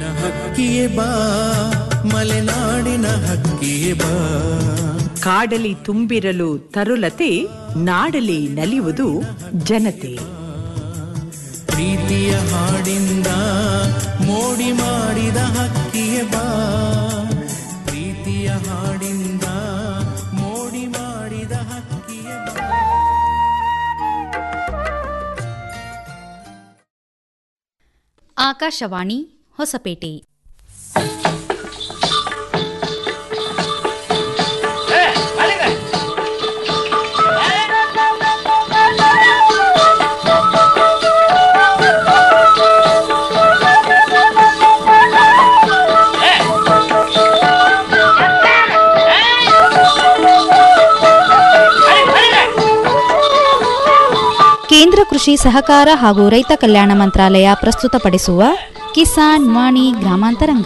ಹಕ್ಕಿಯೇ ಬಾ ಮಲೆನಾಡಿನ ಹಕ್ಕಿಯೇ ಬಾ ಕಾಡಲಿ ತುಂಬಿರಲು ತರುಲತೆ ನಾಡಲಿ ನಲಿಯುವುದು ಜನತೆ ಪ್ರೀತಿಯ ಹಾಡಿಂದ ಮೋಡಿ ಮಾಡಿದ ಹಕ್ಕಿಯೇ ಬಾ ಪ್ರೀತಿಯ ಹಾಡಿಂದ ಮೋಡಿ ಮಾಡಿದ ಹಕ್ಕಿಯೇ ಬಾ ಆಕಾಶವಾಣಿ ಹೊಸಪೇಟೆ ಕೇಂದ್ರ ಕೃಷಿ ಸಹಕಾರ ಹಾಗೂ ರೈತ ಕಲ್ಯಾಣ ಮಂತ್ರಾಲಯ ಪ್ರಸ್ತುತಪಡಿಸುವ ಕಿಸಾನ್ ವಾಣಿ ಗ್ರಾಮಾಂತರಂಗ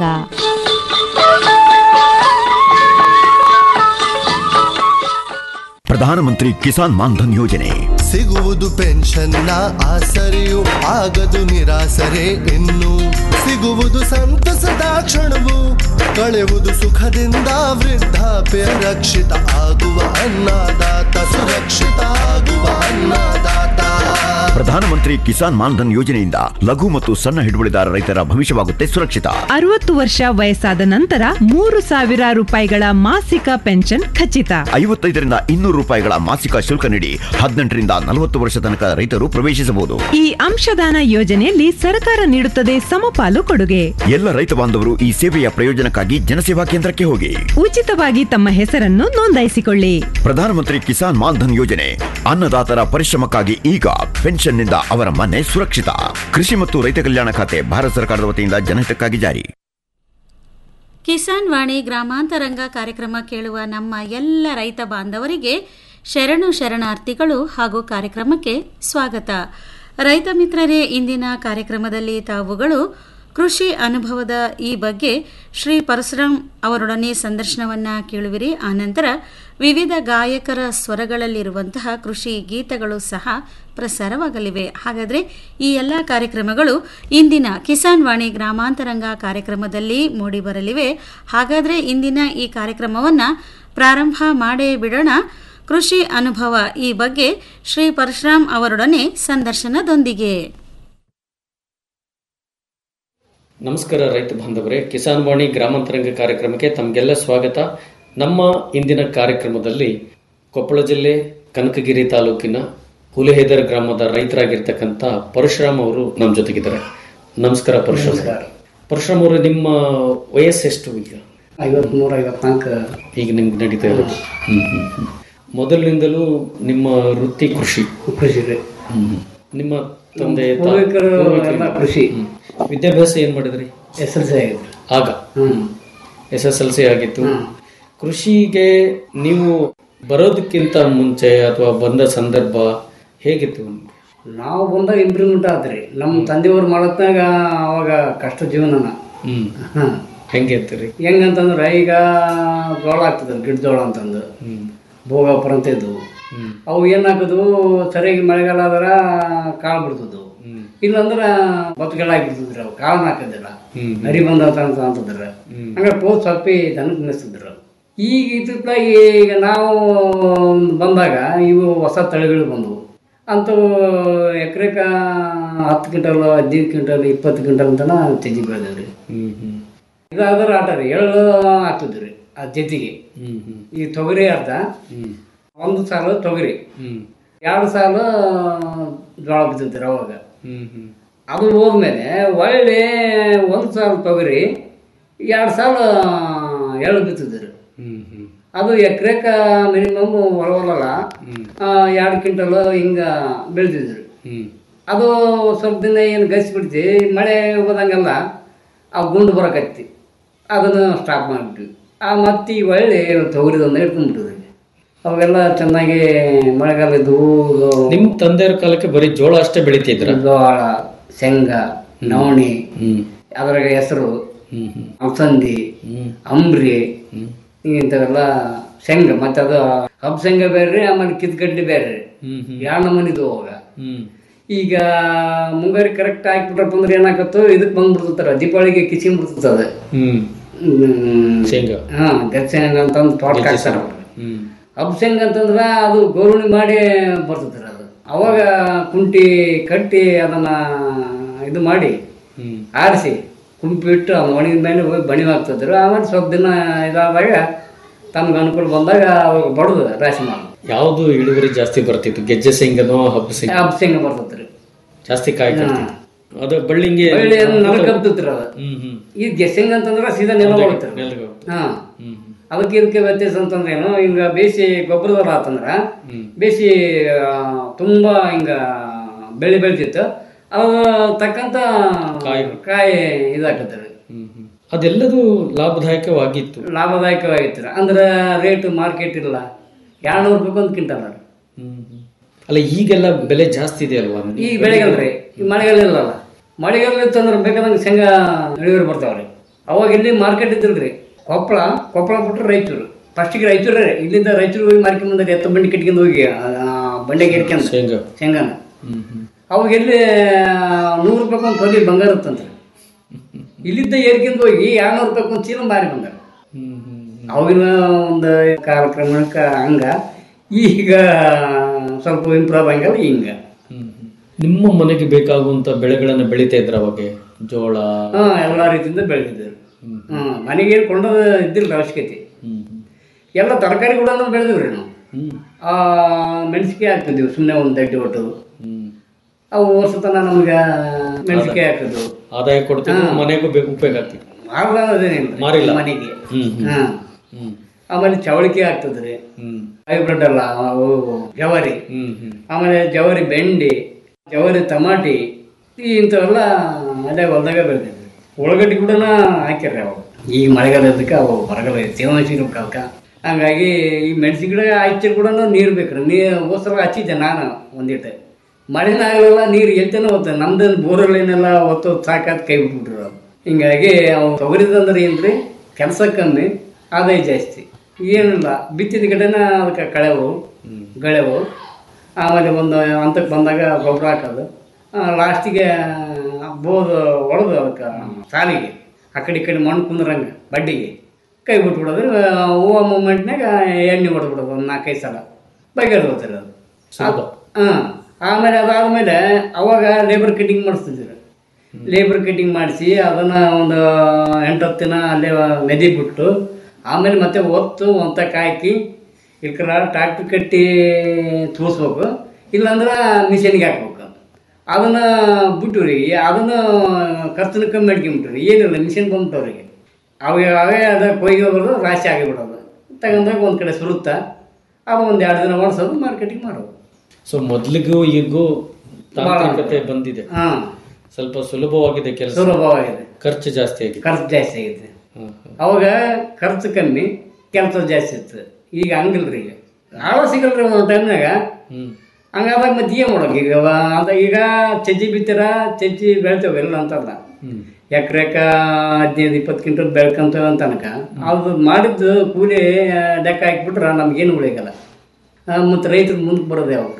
ಪ್ರಧಾನಮಂತ್ರಿ ಕಿಸಾನ್ ಮಾನ್ಧನ್ ಯೋಜನೆ ಸಿಗುವುದು ಪೆನ್ಷನ್ನ ಆಸರೆಯು ಆಗದು ನಿರಾಸರೆ ಇನ್ನು ಸಿಗುವುದು ಸಂತಸದ ಕ್ಷಣವು ಕಳೆಯುವುದು ಸುಖದಿಂದ ವೃದ್ಧಾಪ್ಯ ರಕ್ಷಿತ ಆಗುವ ಅನ್ನದಾತ ಸುರಕ್ಷಿತ ಆಗುವ ಅನ್ನದಾತ ಪ್ರಧಾನಮಂತ್ರಿ ಕಿಸಾನ್ ಮಾನ್ಧನ್ ಯೋಜನೆಯಿಂದ ಲಘು ಮತ್ತು ಸಣ್ಣ ಹಿಡುವಳಿದಾರ ರೈತರ ಭವಿಷ್ಯವಾಗುತ್ತೆ ಸುರಕ್ಷಿತ ಅರವತ್ತು ವರ್ಷ ವಯಸ್ಸಾದ ನಂತರ ಮೂರು ಸಾವಿರ ರೂಪಾಯಿಗಳ ಮಾಸಿಕ ಪೆನ್ಷನ್ ಖಚಿತ ಐವತ್ತೈದರಿಂದ ಇನ್ನೂರು ರೂಪಾಯಿಗಳ ಮಾಸಿಕ ಶುಲ್ಕ ನೀಡಿ ಹದಿನೆಂಟರಿಂದ ನಲವತ್ತು ವರ್ಷ ತನಕ ರೈತರು ಪ್ರವೇಶಿಸಬಹುದು ಈ ಅಂಶದಾನ ಯೋಜನೆಯಲ್ಲಿ ಸರ್ಕಾರ ನೀಡುತ್ತದೆ ಸಮಪಾಲು ಕೊಡುಗೆ ಎಲ್ಲ ರೈತ ಬಾಂಧವರು ಈ ಸೇವೆಯ ಪ್ರಯೋಜನಕ್ಕಾಗಿ ಜನಸೇವಾ ಕೇಂದ್ರಕ್ಕೆ ಹೋಗಿ ಉಚಿತವಾಗಿ ತಮ್ಮ ಹೆಸರನ್ನು ನೋಂದಾಯಿಸಿಕೊಳ್ಳಿ ಪ್ರಧಾನಮಂತ್ರಿ ಕಿಸಾನ್ ಮಾನ್ಧನ್ ಯೋಜನೆ ಅನ್ನದಾತರ ಪರಿಶ್ರಮಕ್ಕಾಗಿ ಈಗ ಪೆನ್ಷನ್ನಿಂದ ಅವರ ಮನೆ ಸುರಕ್ಷಿತ ಕೃಷಿ ಮತ್ತು ರೈತ ಕಲ್ಯಾಣ ಖಾತೆ ಭಾರತ ಸರ್ಕಾರದ ವತಿಯಿಂದ ಜನಹಿತಕ್ಕಾಗಿ ಜಾರಿ ಕಿಸಾನ್ ವಾಣಿ ಗ್ರಾಮಾಂತರಂಗ ಕಾರ್ಯಕ್ರಮ ಕೇಳುವ ನಮ್ಮ ಎಲ್ಲ ರೈತ ಬಾಂಧವರಿಗೆ ಶರಣು ಶರಣಾರ್ಥಿಗಳು ಹಾಗೂ ಕಾರ್ಯಕ್ರಮಕ್ಕೆ ಸ್ವಾಗತ ರೈತ ಮಿತ್ರರೇ ಇಂದಿನ ಕಾರ್ಯಕ್ರಮದಲ್ಲಿ ತಾವುಗಳು ಕೃಷಿ ಅನುಭವದ ಈ ಬಗ್ಗೆ ಶ್ರೀ ಪರಶುರಾಮ್ ಅವರೊಡನೆ ಸಂದರ್ಶನವನ್ನ ಕೇಳುವಿರಿ ಆನಂತರ ವಿವಿಧ ಗಾಯಕರ ಸ್ವರಗಳಲ್ಲಿರುವಂತಹ ಕೃಷಿ ಗೀತಗಳು ಸಹ ಪ್ರಸಾರವಾಗಲಿವೆ ಹಾಗಾದರೆ ಈ ಎಲ್ಲ ಕಾರ್ಯಕ್ರಮಗಳು ಇಂದಿನ ಕಿಸಾನ್ ವಾಣಿ ಗ್ರಾಮಾಂತರಂಗ ಕಾರ್ಯಕ್ರಮದಲ್ಲಿ ಮೂಡಿಬರಲಿವೆ ಹಾಗಾದರೆ ಇಂದಿನ ಈ ಕಾರ್ಯಕ್ರಮವನ್ನು ಪ್ರಾರಂಭ ಮಾಡೇ ಬಿಡೋಣ ಕೃಷಿ ಅನುಭವ ಈ ಬಗ್ಗೆ ಶ್ರೀ ಪರಶುರಾಮ್ ಅವರೊಡನೆ ಸಂದರ್ಶನದೊಂದಿಗೆ ನಮಸ್ಕಾರ ರೈತ ಬಾಂಧವರೇ ಕಿಸಾನ್ ವಾಣಿ ಗ್ರಾಮಾಂತರಂಗ ಕಾರ್ಯಕ್ರಮಕ್ಕೆ ತಮಗೆಲ್ಲ ಸ್ವಾಗತ ನಮ್ಮ ಇಂದಿನ ಕಾರ್ಯಕ್ರಮದಲ್ಲಿ ಕೊಪ್ಪಳ ಜಿಲ್ಲೆ ಕನಕಗಿರಿ ತಾಲೂಕಿನ ಹುಲಿಹೇದರ್ ಗ್ರಾಮದ ರೈತರಾಗಿರ್ತಕ್ಕಂಥ ಪರಶುರಾಮ್ ಅವರು ನಮ್ಮ ಜೊತೆಗಿದ್ದಾರೆ ನಮಸ್ಕಾರ ಪರಶುರಾಮ್ ಅವರೇ. ಪರಶುರಾಮ್ ಅವರು ನಿಮ್ಮ ವಯಸ್ಸೆಷ್ಟು ಈಗ ಐವತ್ಮೂರು ಐವತ್ನಾಲ್ಕು ಈಗ ನಿಮ್ಗೆ ನಡೀತಾ ಇರೋದು ಹ್ಮ್, ಹ್ಮ್, ಹ್ಮ್. ಮೊದಲಿನಿಂದಲೂ ನಿಮ್ಮ ವೃತ್ತಿ ಕೃಷಿ ಕೃಷಿ ರೀ ಹ್ಮ್. ನಿಮ್ಮ ತಂದೆ ತಾ- ಪೂರ್ವಿಕರು ಪೂರ್ವಿಕರು. ಎಲ್ಲ ಕೃಷಿ ಹ್ಮ್. ವಿದ್ಯಾಭ್ಯಾಸ ಏನ್ ಮಾಡಿದ್ರಿ ಎಸ್ ಎಲ್ ಸಿ ಆಗಿತ್ತು ಆಗ ಹ್ಮ್ ಎಸ್ ಎಸ್ ಎಲ್ ಸಿ ಆಗಿತ್ತು ಕೃಷಿಗೆ ನೀವು ಬರೋದಕ್ಕಿಂತ ಮುಂಚೆ ಅಥವಾ ಬಂದ ಸಂದರ್ಭ ಹೇಗಿತ್ತು ನಿಮ್ಗೆ? ನಾವು ಬಂದಾಗ ಇಂಪ್ರೂವ್ಮೆಂಟ್ ಆತ್ರಿ ನಮ್ಮ ತಂದೆಯವ್ರು ಮಾಡತ್ನಾಗ ಅವಾಗ ಕಷ್ಟ ಜೀವನನ ಹ್ಮ್ ಹ್ಮ್ ಹೆಂಗೆ ಅಂತೀರಿ ಹೆಂಗಂತಂದ್ರೆ ಈಗ ಜೋಳ ಆಗ್ತದೆ ಗಿಡ ಜೋಳ ಅಂತಂದು ಹ್ಮ್ ಭೋಗಾಪುರ ಅಂತ ಇದ್ವು ಹ್ಮ್ ಅವು ಏನಾಕದು ಸರಿಯಾಗಿ ಮಳೆಗಾಲ ಆದ್ರ ಕಾಳು ಬಿಡ್ತದ್ವು ಹ್ಮ್ ಇಲ್ಲಂದ್ರ ಬತ್ತಗೆಲ್ಲ ಆಗಿಬಿಡ್ತಿದ್ರು ಅವು ಕಾಳನ್ನ ಹಾಕಿದಿಲ್ಲ ಹ್ಮ್ ಹರಿ ಬಂದ ಅಂತ ಅಂತಂದ್ರ ಹ್ಮ್. ಹಂಗಾರೆ ಪೋಸ್ಟ್ ಸೊಪ್ಪಿ ದನಕ್ಕೆ ಮೇಯಿಸ್ತಿದ್ರು ಈಗ ಇತ್ತಿತ್ತಲಾಗಿ ಈಗ ನಾವು ಬಂದಾಗ ಇವು ಹೊಸ ತಳಿಗಳು ಬಂದವು ಅಂಥವು ಎಕರೆಕ ಹತ್ತು ಕ್ವಿಂಟಲ್ ಹದಿನೈದು ಕ್ವಿಂಟಲ್ ಇಪ್ಪತ್ತು ಕ್ವಿಂಟಲ್ ಅಂತನ ತೆಜಿ ಬೆಳೆದೇವ್ರಿ ಹ್ಮ್ ಹ್ಮ್ ಇದಾದ್ರೆ ಆಟ ರೀ ಎಳ್ಳು ಹಾಕ್ತಿದ್ವಿ ಆ ಜೊತೆಗೆ ಹ್ಮ್ ಹ್ಮ್ ಈ ತೊಗರಿ ಅರ್ಧ ಹ್ಮ್ ಒಂದು ಸಾಲು ತೊಗರಿ ಹ್ಮ್ ಎರಡು ಸಾಲು ಜೋಳ ಬಿತ್ತಿದ್ರು ಅವಾಗ ಹ್ಮ್ ಹ್ಮ್ ಅದು ಹೋದ್ಮೇಲೆ ಒಳ್ಳೆ ಒಂದು ಸಾಲು ತೊಗರಿ ಎರಡು ಸಾಲು ಎಳ್ಳು ಬಿತ್ತಿದ್ರು ಹ್ಮ್ ಹ್ಮ್ ಅದು ಎಕರೆಕ ಮಿನಿಮಮ್ ಹೊರವಲ್ಲ ಹ್ಮ್ ಎರಡು ಕ್ವಿಂಟಲ್ ಹಿಂಗೆ ಬೆಳೆದಿದ್ರು ಹ್ಮ್ ಅದು ಸ್ವಲ್ಪ ದಿನ ಏನು ಗಸಿಬಿಡ್ತಿ ಮಳೆ ಹೋದಂಗೆಲ್ಲ ಆ ಗುಂಡು ಬರಕತ್ತಿ ಅದನ್ನು ಸ್ಟಾಪ್ ಮಾಡಿಬಿಟ್ವಿ ಆ ಮತ್ತೆ ಈ ಒಳ್ಳೆ ತೊಗರಿದೊಂದು ಇಟ್ಕೊಂಡ್ಬಿಟ್ಟಿದ್ವಿ ಅವಾಗೆಲ್ಲ ಚೆನ್ನಾಗಿ ಮಳೆಗಾಲ ಇದ್ದವು ನಿಮ್ ತಂದೆಯವ್ರ ಕಾಲಕ್ಕೆ ಬರೀ ಜೋಳ ಅಷ್ಟೇ ಬೆಳಿತಿದ್ರ ಜೋಳ ಶೇಂಗಾ ನವಣಿ ಹ್ಮ್ ಅದ್ರಾಗ ಹೆಸರು ಹ್ಮ್ ಹ್ಮ್ ಅಲಸಂದಿ ಹ್ಮ್ ಅಂಬ್ರಿ ಹ್ಮ್ ಇಂಥವೆಲ್ಲ ಶೇಂಗಾ ಮತ್ತೆ ಅದು ಹಬ್ ಶೇಂಗಾ ಬೇರೆ ರೀ ಆಮೇಲೆ ಕಿತ್ಕಡ್ಡಿ ಬೇರೆ ರೀ ಹ್ಮ್ ಹ್ಮ್ ಎರಡು ನಮೂನಿದು ಅವಾಗ ಹ್ಮ್ ಈಗ ಮುಂಗಾರಿ ಕರೆಕ್ಟ್ ಹಾಕ್ಬಿಟ್ರಪ್ಪ ಅಂದ್ರೆ ಏನಾಗತ್ತೋ ಇದಕ್ಕೆ ಬಂದ್ಬಿಡ್ತಾರ ದೀಪಾವಳಿಗೆ ಕಿಚಿಂಗ್ ಬಿಡ್ತದೆ ಹ್ಮ್ ಹ್ಮ್. ಶೇಂಗಾ ಹಾ ಗಚ್ಚಂಗ ಅಂತಂದು ತೋಟಕ್ಕೆ ಹಾಕ್ತಾರ ಅವ್ರು ಹ್ಮ್ ಹಬ್ಸಂಗ್ ಅಂತಂದ್ರ ಅದು ಗೋರುಣಿ ಮಾಡಿ ಬರ್ತದ್ರಿ ಅದು ಅವಾಗ ಕುಂಟಿ ಕಟ್ಟಿ ಅದನ್ನ ಇದು ಮಾಡಿ ಹ್ಮ್ ಆರಿಸಿ ಕುಂಪಿ ಇಟ್ಟು ಆ ಒಣಗಿದ ಮೇಲೆ ಹೋಗಿ ಬಣಿವಾಗ್ತದ್ರು ಆಮೇಲೆ ಸ್ವಲ್ಪ ದಿನ ಇದಾದಾಗ ತಮ್ಗೆ ಅನುಕೂಲ ಬಂದಾಗ ಅವಾಗ ಬಡ್ದು ರಾಶಿ ಮಾಡೋದು ಯಾವ್ದು ಇಳುವರಿ ಜಾಸ್ತಿ ಬರ್ತಿತ್ತು ಗೆಜ್ಜೆ ಶೇಂಗನೋ ಹಬ್ಬ ಶೇಂಗ ಹಬ್ಸಂಗ ಬರ್ತದ್ರಿ ಜಾಸ್ತಿ ಕಾಯಿ ಕಟ್ತಿತ್ತು. ಅದು ಬಳ್ಳಿಂಗೆ ಬಳ್ಳಿ ನಲ್ಕಬ್ತತ್ರಿ ಅದು ಹ್ಮ್ ಹ್ಮ್ ಈ ಗೆಸ್ಸಿಂಗ್ ಅಂತಂದ್ರೆ ಸೀದಾ ನೆಲ ಹೋಗ್ತಾರೆ ನೆಲಗೆ ಹಾ ಹ್ಮ್ ಅದಕ್ಕೆ ಇದಕ್ಕೆ ವ್ಯತ್ಯಾಸ ಅಂತಂದ್ರೆ ಏನು ಹಿಂಗ ಬೇಸಿ ಗೊಬ್ಬರದಲ್ಲ ಆತಂದ್ರ ಬೇಸಿ ಆ, ತುಂಬಾ ಹಿಂಗ ಬೆಳೆ ಬೆಳ್ತಿತ್ತು ಅವು ತಕ್ಕಂತ ಕಾಯಿ. ಕಾಯಿ ಇದಾಕತ್ತಾರೆ ಹ್ಮ್ ಹ್ಮ್ ಅದೆಲ್ಲದೂ ಲಾಭದಾಯಕವಾಗಿತ್ತು ಲಾಭದಾಯಕವಾಗಿತ್ತು ಅಂದ್ರೆ ರೇಟ್ ಮಾರ್ಕೆಟ್ ಇಲ್ಲ ಎರಡ್ನೂರು ರೂಪಾಯಿ ಒಂದು ಕ್ವಿಂಟಲ್ ಅದು. ಹ್ಮ್ ಹ್ಮ್. ಅಲ್ಲ ಈಗೆಲ್ಲ ಬೆಲೆ ಜಾಸ್ತಿ ಇದೆ ಅಲ್ವಾ ಈ ಬೆಳೆಗಲ್ರಿ ಈ ಮಳೆಗಾಲ ಇಲ್ಲಲ್ಲ ಮಳೆಗಾಲ ಇತ್ತಂದ್ರೆ ಬೇಕಾದಂಗೆ ಶೇಂಗಾ ಇಳುವರಿ ಬರ್ತಾವ್ರಿ ಅವಾಗ ಇಲ್ಲಿ ಮಾರ್ಕೆಟ್ ಇದ್ದಿಲ್ರಿ ಕೊಪ್ಪಳ ಕೊಪ್ಪಳ ಬಿಟ್ರೆ ರಾಯಚೂರು ಫಸ್ಟಿಗೆ ರಾಯಚೂರೇ ಇಲ್ಲಿಂದ ರಾಯಚೂರು ಹೋಗಿ ಮಾರ್ಕೆಟ್ ಮುಂದೆ ಎತ್ತ ಬಂಡಿ ಕಟ್ಕೊಂಡು ಹೋಗಿ ಬಂಡೆಗೆ ಇಟ್ಕೊಂಡು ಶೇಂಗಾ ಶೇಂಗಾನ ಹ್ಮ್ ಹ್ಮ್ ಅವಾಗ ಎಲ್ಲಿ ನೂರು ರೂಪಾಯಿ ಒಂದು ತೊಲಿ ಬಂಗಾರ ಇತ್ತಂತ್ರಿ ಇಲ್ಲಿದ್ದ ಏರ್ಕಿಂದ ಹೋಗಿ ಎರಡ್ನೂರು ರೂಪಾಯಿ ಒಂದು ಚೀಲ ಮಾರಿ ಬಂಗಾರ ಹ್ಮ್ ಹ್ಮ್ ಅವಾಗಿನ ಒಂದು ಕಾಲಕ್ರಮಕ್ಕೆ ಹಂಗ ಈಗ ಸ್ವಲ್ಪ ಇಂಪ್ರೂವ್ ಆಗಲ್ಲ ಹಿಂಗ ಹ್ಮ್ ಹ್ಮ್. ನಿಮ್ಮ ಮನೆಗೆ ಬೇಕಾಗುವಂತ ಬೆಳೆಗಳನ್ನ ಬೆಳಿತಾ ಇದ್ರ ಅವಾಗ ಜೋಳ ಹಾ ಎಲ್ಲ ರೀತಿಯಿಂದ ಬೆಳೆದಿದ್ದರು ಹ್ಮ್ ಮನೆಗೆ ಕೊಂಡೋದು ಇದ್ದಿಲ್ಲ ಅವಶ್ಯಕತೆ ಹ್ಮ್ ಹ್ಮ್. ಎಲ್ಲ ತರಕಾರಿ ಕೂಡ ಬೆಳೆದಿವ್ರಿ ನಾವು ಹ್ಮ್ ಆ ಮೆಣಸಿಗೆ ಹಾಕ್ತಿದ್ವಿ ಸುಮ್ಮನೆ ಒಂದು ದಡ್ಡಿ ಒಟ್ಟು ಹ್ಮ್ ಅವು ವರ್ಷ ತನ ನಮ್ಗೆ ಮೆಣಸಿಗೆ ಹಾಕೋದು ಆದಾಯ ಕೊಡ್ತಿದ್ರು ಮನೆಗೂ ಬೇಕು ಉಪಯೋಗ ಆಗ್ತಿತ್ತು ಅದೇನಿಲ್ಲ ಮಾರಿಲ್ಲ. ಮನೆಗೆ ಹ್ಮ್ ಹ್ಮ್. ಹಾ ಹ್ಮ್ ಆಮೇಲೆ ಚವಳಿಕೆ ಆಗ್ತದ್ರಿ ಹ್ಮ್ ಹೈಬ್ರಿಡ್ ಅಲ್ಲ ಅವು ಜವಾರಿ ಹ್ಮ್ ಹ್ಮ್ ಆಮೇಲೆ ಜವಾರಿ ಬೆಂಡಿ ಜವಾರಿ ಟಮಾಟಿ ಈ ಇಂಥವೆಲ್ಲ ಅಲ್ಲೇ ಹೊಲ್ದಾಗ ಬೆಳೆದಿದ್ವಿ ಉಳ್ಳಾಗಡ್ಡಿ ಕೂಡ ಹಾಕ್ಯಾರ ಅವು ಈಗ ಮಳೆಗಾಲ ಇದ್ದಕ್ಕೆ ಅವು ಬರಗಾಲ ತೇವಾಂಶ ಇರ್ಬೇಕಲ್ಕ ಹಂಗಾಗಿ ಈ ಮೆಣಸಿನ ಗಿಡ ಹಚ್ಚಿ ಕೂಡ ನೀರು ಬೇಕ್ರಿ ನೀರು ಹೋಸಲ ಹಚ್ಚಿದ್ದೆ ನಾನು ಒಂದಿಟ್ಟು ಮಳೆನ ಆಗಲಿಲ್ಲ ನೀರು ಎಲ್ತೇನೆ ಹೋಗ್ತದೆ ನಮ್ದೇನು ಬೋರ್ಗಳೇನೆಲ್ಲ ಒತ್ತು ಸಾಕಾತ್ ಕೈ ಬಿಟ್ಬಿಟ್ರು ಅವ್ರು ಹಿಂಗಾಗಿ ಅವು ತೊಗರಿದಂದ್ರೆ ಏನ್ರಿ ಕೆಲಸ ಕಮ್ಮಿ ಆದಾಯ ಜಾಸ್ತಿ ಏನಿಲ್ಲ ಬಿತ್ತಿದ ಕಡೆನ ಅದಕ್ಕೆ ಕಳೆವು ಗಳೆವು ಆಮೇಲೆ ಒಂದು ಹಂತಕ್ಕೆ ಬಂದಾಗ ಗೊಬ್ಬರ ಹಾಕೋದು ಲಾಸ್ಟಿಗೆ ಬೋದು ಹೊಡೆದು ಅದಕ್ಕೆ ಸಾಲಿಗೆ ಆ ಕಡೆ ಈ ಕಡೆ ಮಣ್ಣು ಕುಂದ್ರಂಗೆ ಬಡ್ಡಿಗೆ ಕೈ ಬಿಟ್ಬಿಡೋದು ಹೂವು ಮೂಮೆಂಟ್ನಾಗ ಎಣ್ಣೆ ಹೊಡೆದ್ಬಿಡೋದು ಒಂದು ನಾಲ್ಕೈದು ಸಲ ಬಗೆಹರಿದು ಹೋಗ್ತಾರೆ ಅದು ಸುಲಭ. ಹಾಂ ಆಮೇಲೆ ಅದಾದಮೇಲೆ ಅವಾಗ ಲೇಬರ್ ಕಟಿಂಗ್ ಮಾಡಿಸ್ತಿದ್ರು ಲೇಬರ್ ಕಟಿಂಗ್ ಮಾಡಿಸಿ ಅದನ್ನು ಒಂದು ಎಂಟು ಹತ್ತು ದಿನ ಅಲ್ಲೇ ಮೆದಿ ಬಿಟ್ಟು ಆಮೇಲೆ ಮತ್ತೆ ಒತ್ತು ಒಂತಕ್ಕೆ ಹಾಕಿ ಇಲ್ಕರ ಟ್ರಾಕ್ಟ್ರ್ ಕಟ್ಟಿ ತೂಸ್ಬೇಕು ಇಲ್ಲಾಂದ್ರೆ ಮಿಷಿನ್ಗೆ ಹಾಕ್ಬೇಕು ಅದನ್ನು ಬಿಟ್ಟುರಿ ಅದನ್ನು ಖರ್ಚನ್ನು ಕಮ್ಮಿ ಮಾಡ್ಕೊಂಬಿಟ್ರಿ ಏನಿಲ್ಲ ಮಿಷಿನ್ ಬಂದ್ಬಿಟ್ಟವ್ರಿಗೆ ಅವಾಗ ಅವೇ ಅದ ಕೊಯ್ಗೆ ಹೋಗೋದು ರಾಶಿ ಆಗಿಬಿಡೋದು ತಗೊಂಡಾಗ ಒಂದು ಕಡೆ ಸುರುತ್ತಾ ಅದು ಒಂದು ಎರಡು ದಿನ ಒಣಸೋದು ಮಾರ್ಕೆಟಿಂಗ್ ಮಾಡೋದು ಸೊ ಮೊದ್ಲಿಗೂ ಈಗೂ ತಾಂತ್ರಿಕತೆ ಬಂದಿದೆ ಹಾಂ ಸ್ವಲ್ಪ ಸುಲಭವಾಗಿದೆ ಕೆಲಸ ಸುಲಭವಾಗಿದೆ ಖರ್ಚು ಜಾಸ್ತಿ ಆಗಿದೆ ಖರ್ಚು ಜಾಸ್ತಿ ಆಗೈತೆ ಹ್ಮ್ ಹ್ಮ್. ಅವಾಗ ಖರ್ಚು ಕಮ್ಮಿ ಕೆಲಸ ಜಾಸ್ತಿ ಇತ್ತು ಈಗ ಹಂಗಿಲ್ರಿ ಈಗ ಆಳ ಸಿಗಲ್ರಿ ಒಂದು ಟೈಮ್ನಾಗ ಹ್ಮ್ ಹಂಗಾದಾಗ ಮತ್ತೆ ಏನು ಮಾಡೋಕೆ ಈಗ ವ- ಅದ ಈಗ ಚಜ್ಜಿ ಬಿತ್ತೀರ ಚಜ್ಜಿ ಬೆಳಿತೇವೆ ಇಲ್ಲ ಅಂತಲ್ಲ ಹ್ಮ್ ಎಕರೆಕ ಹದಿನೈದು ಇಪ್ಪತ್ತು ಕ್ವಿಂಟಲ್ ಬೆಳ್ಕೊಂತೇವೆ ಅಂತ ತನಕ ಅದು ಮಾಡಿದ್ದು ಕೂಲಿ ಆ, ಲೆಕ್ಕ ಹಾಕ್ಬಿಟ್ರೆ ನಮ್ಗೇನು ಉಳಿಯಲ್ಲ ಮತ್ತು ರೈತರು ಮುಂದಕ್ಕೆ ಬರೋದು ಯಾವಾಗ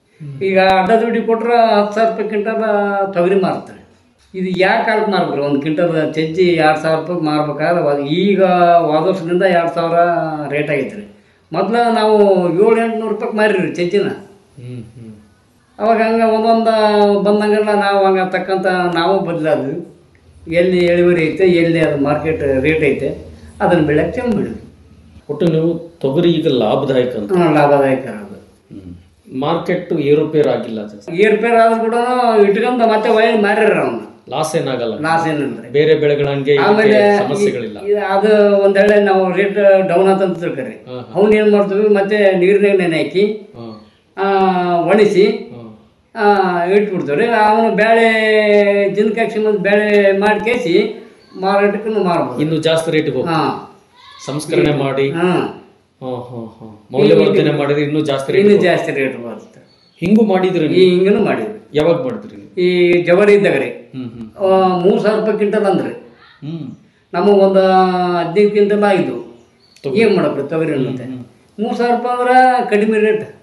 ಈಗ ಅಡ್ಡ ದುಡ್ಡಿ ಕೊಟ್ರೆ ಹತ್ತು ಸಾವಿರ ರೂಪಾಯಿ ಕ್ವಿಂಟಲ್ ತೊಗರಿ ಮಾರ್ತಾರೆ ಇದು ಯಾಕೆ ಕಾಲಕ್ಕೆ ಮಾರ್ಬೇಕು ಒಂದು ಕ್ವಿಂಟಲ್ ಚಜ್ಜಿ ಎರಡು ಸಾವಿರ ರೂಪಾಯಿ ಮಾರ್ಬೇಕಾದ್ರೆ ಅವಾಗ ಈಗ ಹೋದ ವರ್ಷದಿಂದ ಎರಡು ಸಾವಿರ ರೇಟ್ ಆಗೈತೆ ರೀ ಮೊದಲು ನಾವು ಏಳು ಎಂಟುನೂರು ರೂಪಾಯಿಗೆ ಮಾರಿರಿ ಚಜ್ಜಿನ ಹ್ಮ್ ಹ್ಮ್ ಅವಾಗ ಹಂಗೆ ಒಂದೊಂದು ಬಂದಂಗೆಲ್ಲ ನಾವು ಹಂಗೆ ತಕ್ಕಂಥ ನಾವು ಬದಲಾದ್ವಿ ಎಲ್ಲಿ ಇಳುವರಿ ಐತೆ ಎಲ್ಲಿ ಅದು ಮಾರ್ಕೆಟ್ ರೇಟ್ ಐತೆ ಅದನ್ನು ಬೆಳಕ್ಕೆ ಚೆಂದ ಬಿಡಿದ್ವಿ ಒಟ್ಟು ನೀವು ತೊಗರಿ ಈಗ ಲಾಭದಾಯಕ ಅಂತ ಲಾಭದಾಯಕ ಅದು ಮಾರ್ಕೆಟ್ ಏರುಪೇರು ಆಗಿಲ್ಲ ಜಾಸ್ತಿ ಏರ್ಪೇರ್ ಆದ್ರೂ ಕೂಡ ಇಟ್ಕೊಂಡ ಮತ್ತೆ ಒಳ್ಳೆ ಮಾರ್ಯಾರ ಅವನ್ನ ಲಾಸ್ ಏನಾಗಲ್ಲ ಲಾಸ್ ಏನಿಲ್ಲ ಬೇರೆ ಬೆಳೆಗಳಂಗೆ ಇದಕ್ಕೆ ಆಮೇಲೆ ಸಮಸ್ಯೆಗಳಿಲ್ಲ ಈ- ಈ- ಅದು ಒಂದೇಳೆ ನಾವು ರೇಟ್ ಡೌನ್ ಅಂತ ತಿಳ್ಕೊರಿ ಹಾ, ಹಾ. ಅವ್ನ ಏನ್ ಮಾಡ್ತೀವಿ ಮತ್ತೆ ನೀರಿನಾಗ ನೆನೆ ಹಾಕಿ ಹಾ, ಆ, ಒಣಸಿ ಹಾ. ಆ, ಇಟ್ಬಿಡ್ತೀವಿ ಅವನು ಬೇಳೆ ಜಿನ್ಕಾಕ್ಷಿ ಮತ್ತು ಬೇಳೆ ಮಾಡಿ ಕೇಸಿ ಮಾರಾಟಕ್ಕೂ ಮಾರ್ಬೋದು ಇನ್ನು ಜಾಸ್ತಿ ರೇಟ್ ಹೋಗಿ ಹಾ ಸಂಸ್ಕರಣೆ ಮಾಡಿ ಹಾ ಹಾ, ಹಾ, ಹಾ. ಮೌಲ್ಯವರ್ಧನೆ ಮಾಡಿದ್ರೆ ಇನ್ನೂ ಜಾಸ್ತಿ ರೇಟ್ ಇನ್ನೂ ಜಾಸ್ತಿ ರೇಟ್ ಬರುತ್ತೆ ಹಿಂಗೂ ಮಾಡಿದ್ರಿ ಈ ಹಿಂಗನು ಮಾಡಿದ್ವಿ ಯಾವಾಗ ಮಾಡಿದ್ರಿ ನೀವು? ಈ ಜವರಿ ಇದ್ದಾಗ ರೀ ಹ್ಮ್ ಹ್ಮ್ ಮೂರು ಸಾವಿರ ರೂಪಾಯಿ ಕ್ವಿಂಟಲ್ ಅಂದ್ರೆ ಹ್ಮ್ ನಮಗೆ ಒಂದು ಹದಿನೈದು ಕ್ವಿಂಟಲ್ ಆಯಿತು ತೊಗರಿ. ಏನು ಮಾಡಕ್ರಿ ತೊಗರಿ ಮತ್ತೆ ಮೂರು ಸಾವಿರ ರೂಪಾಯಿ ಅಂದ್ರೆ ಕಡಿಮೆ ರೇಟ್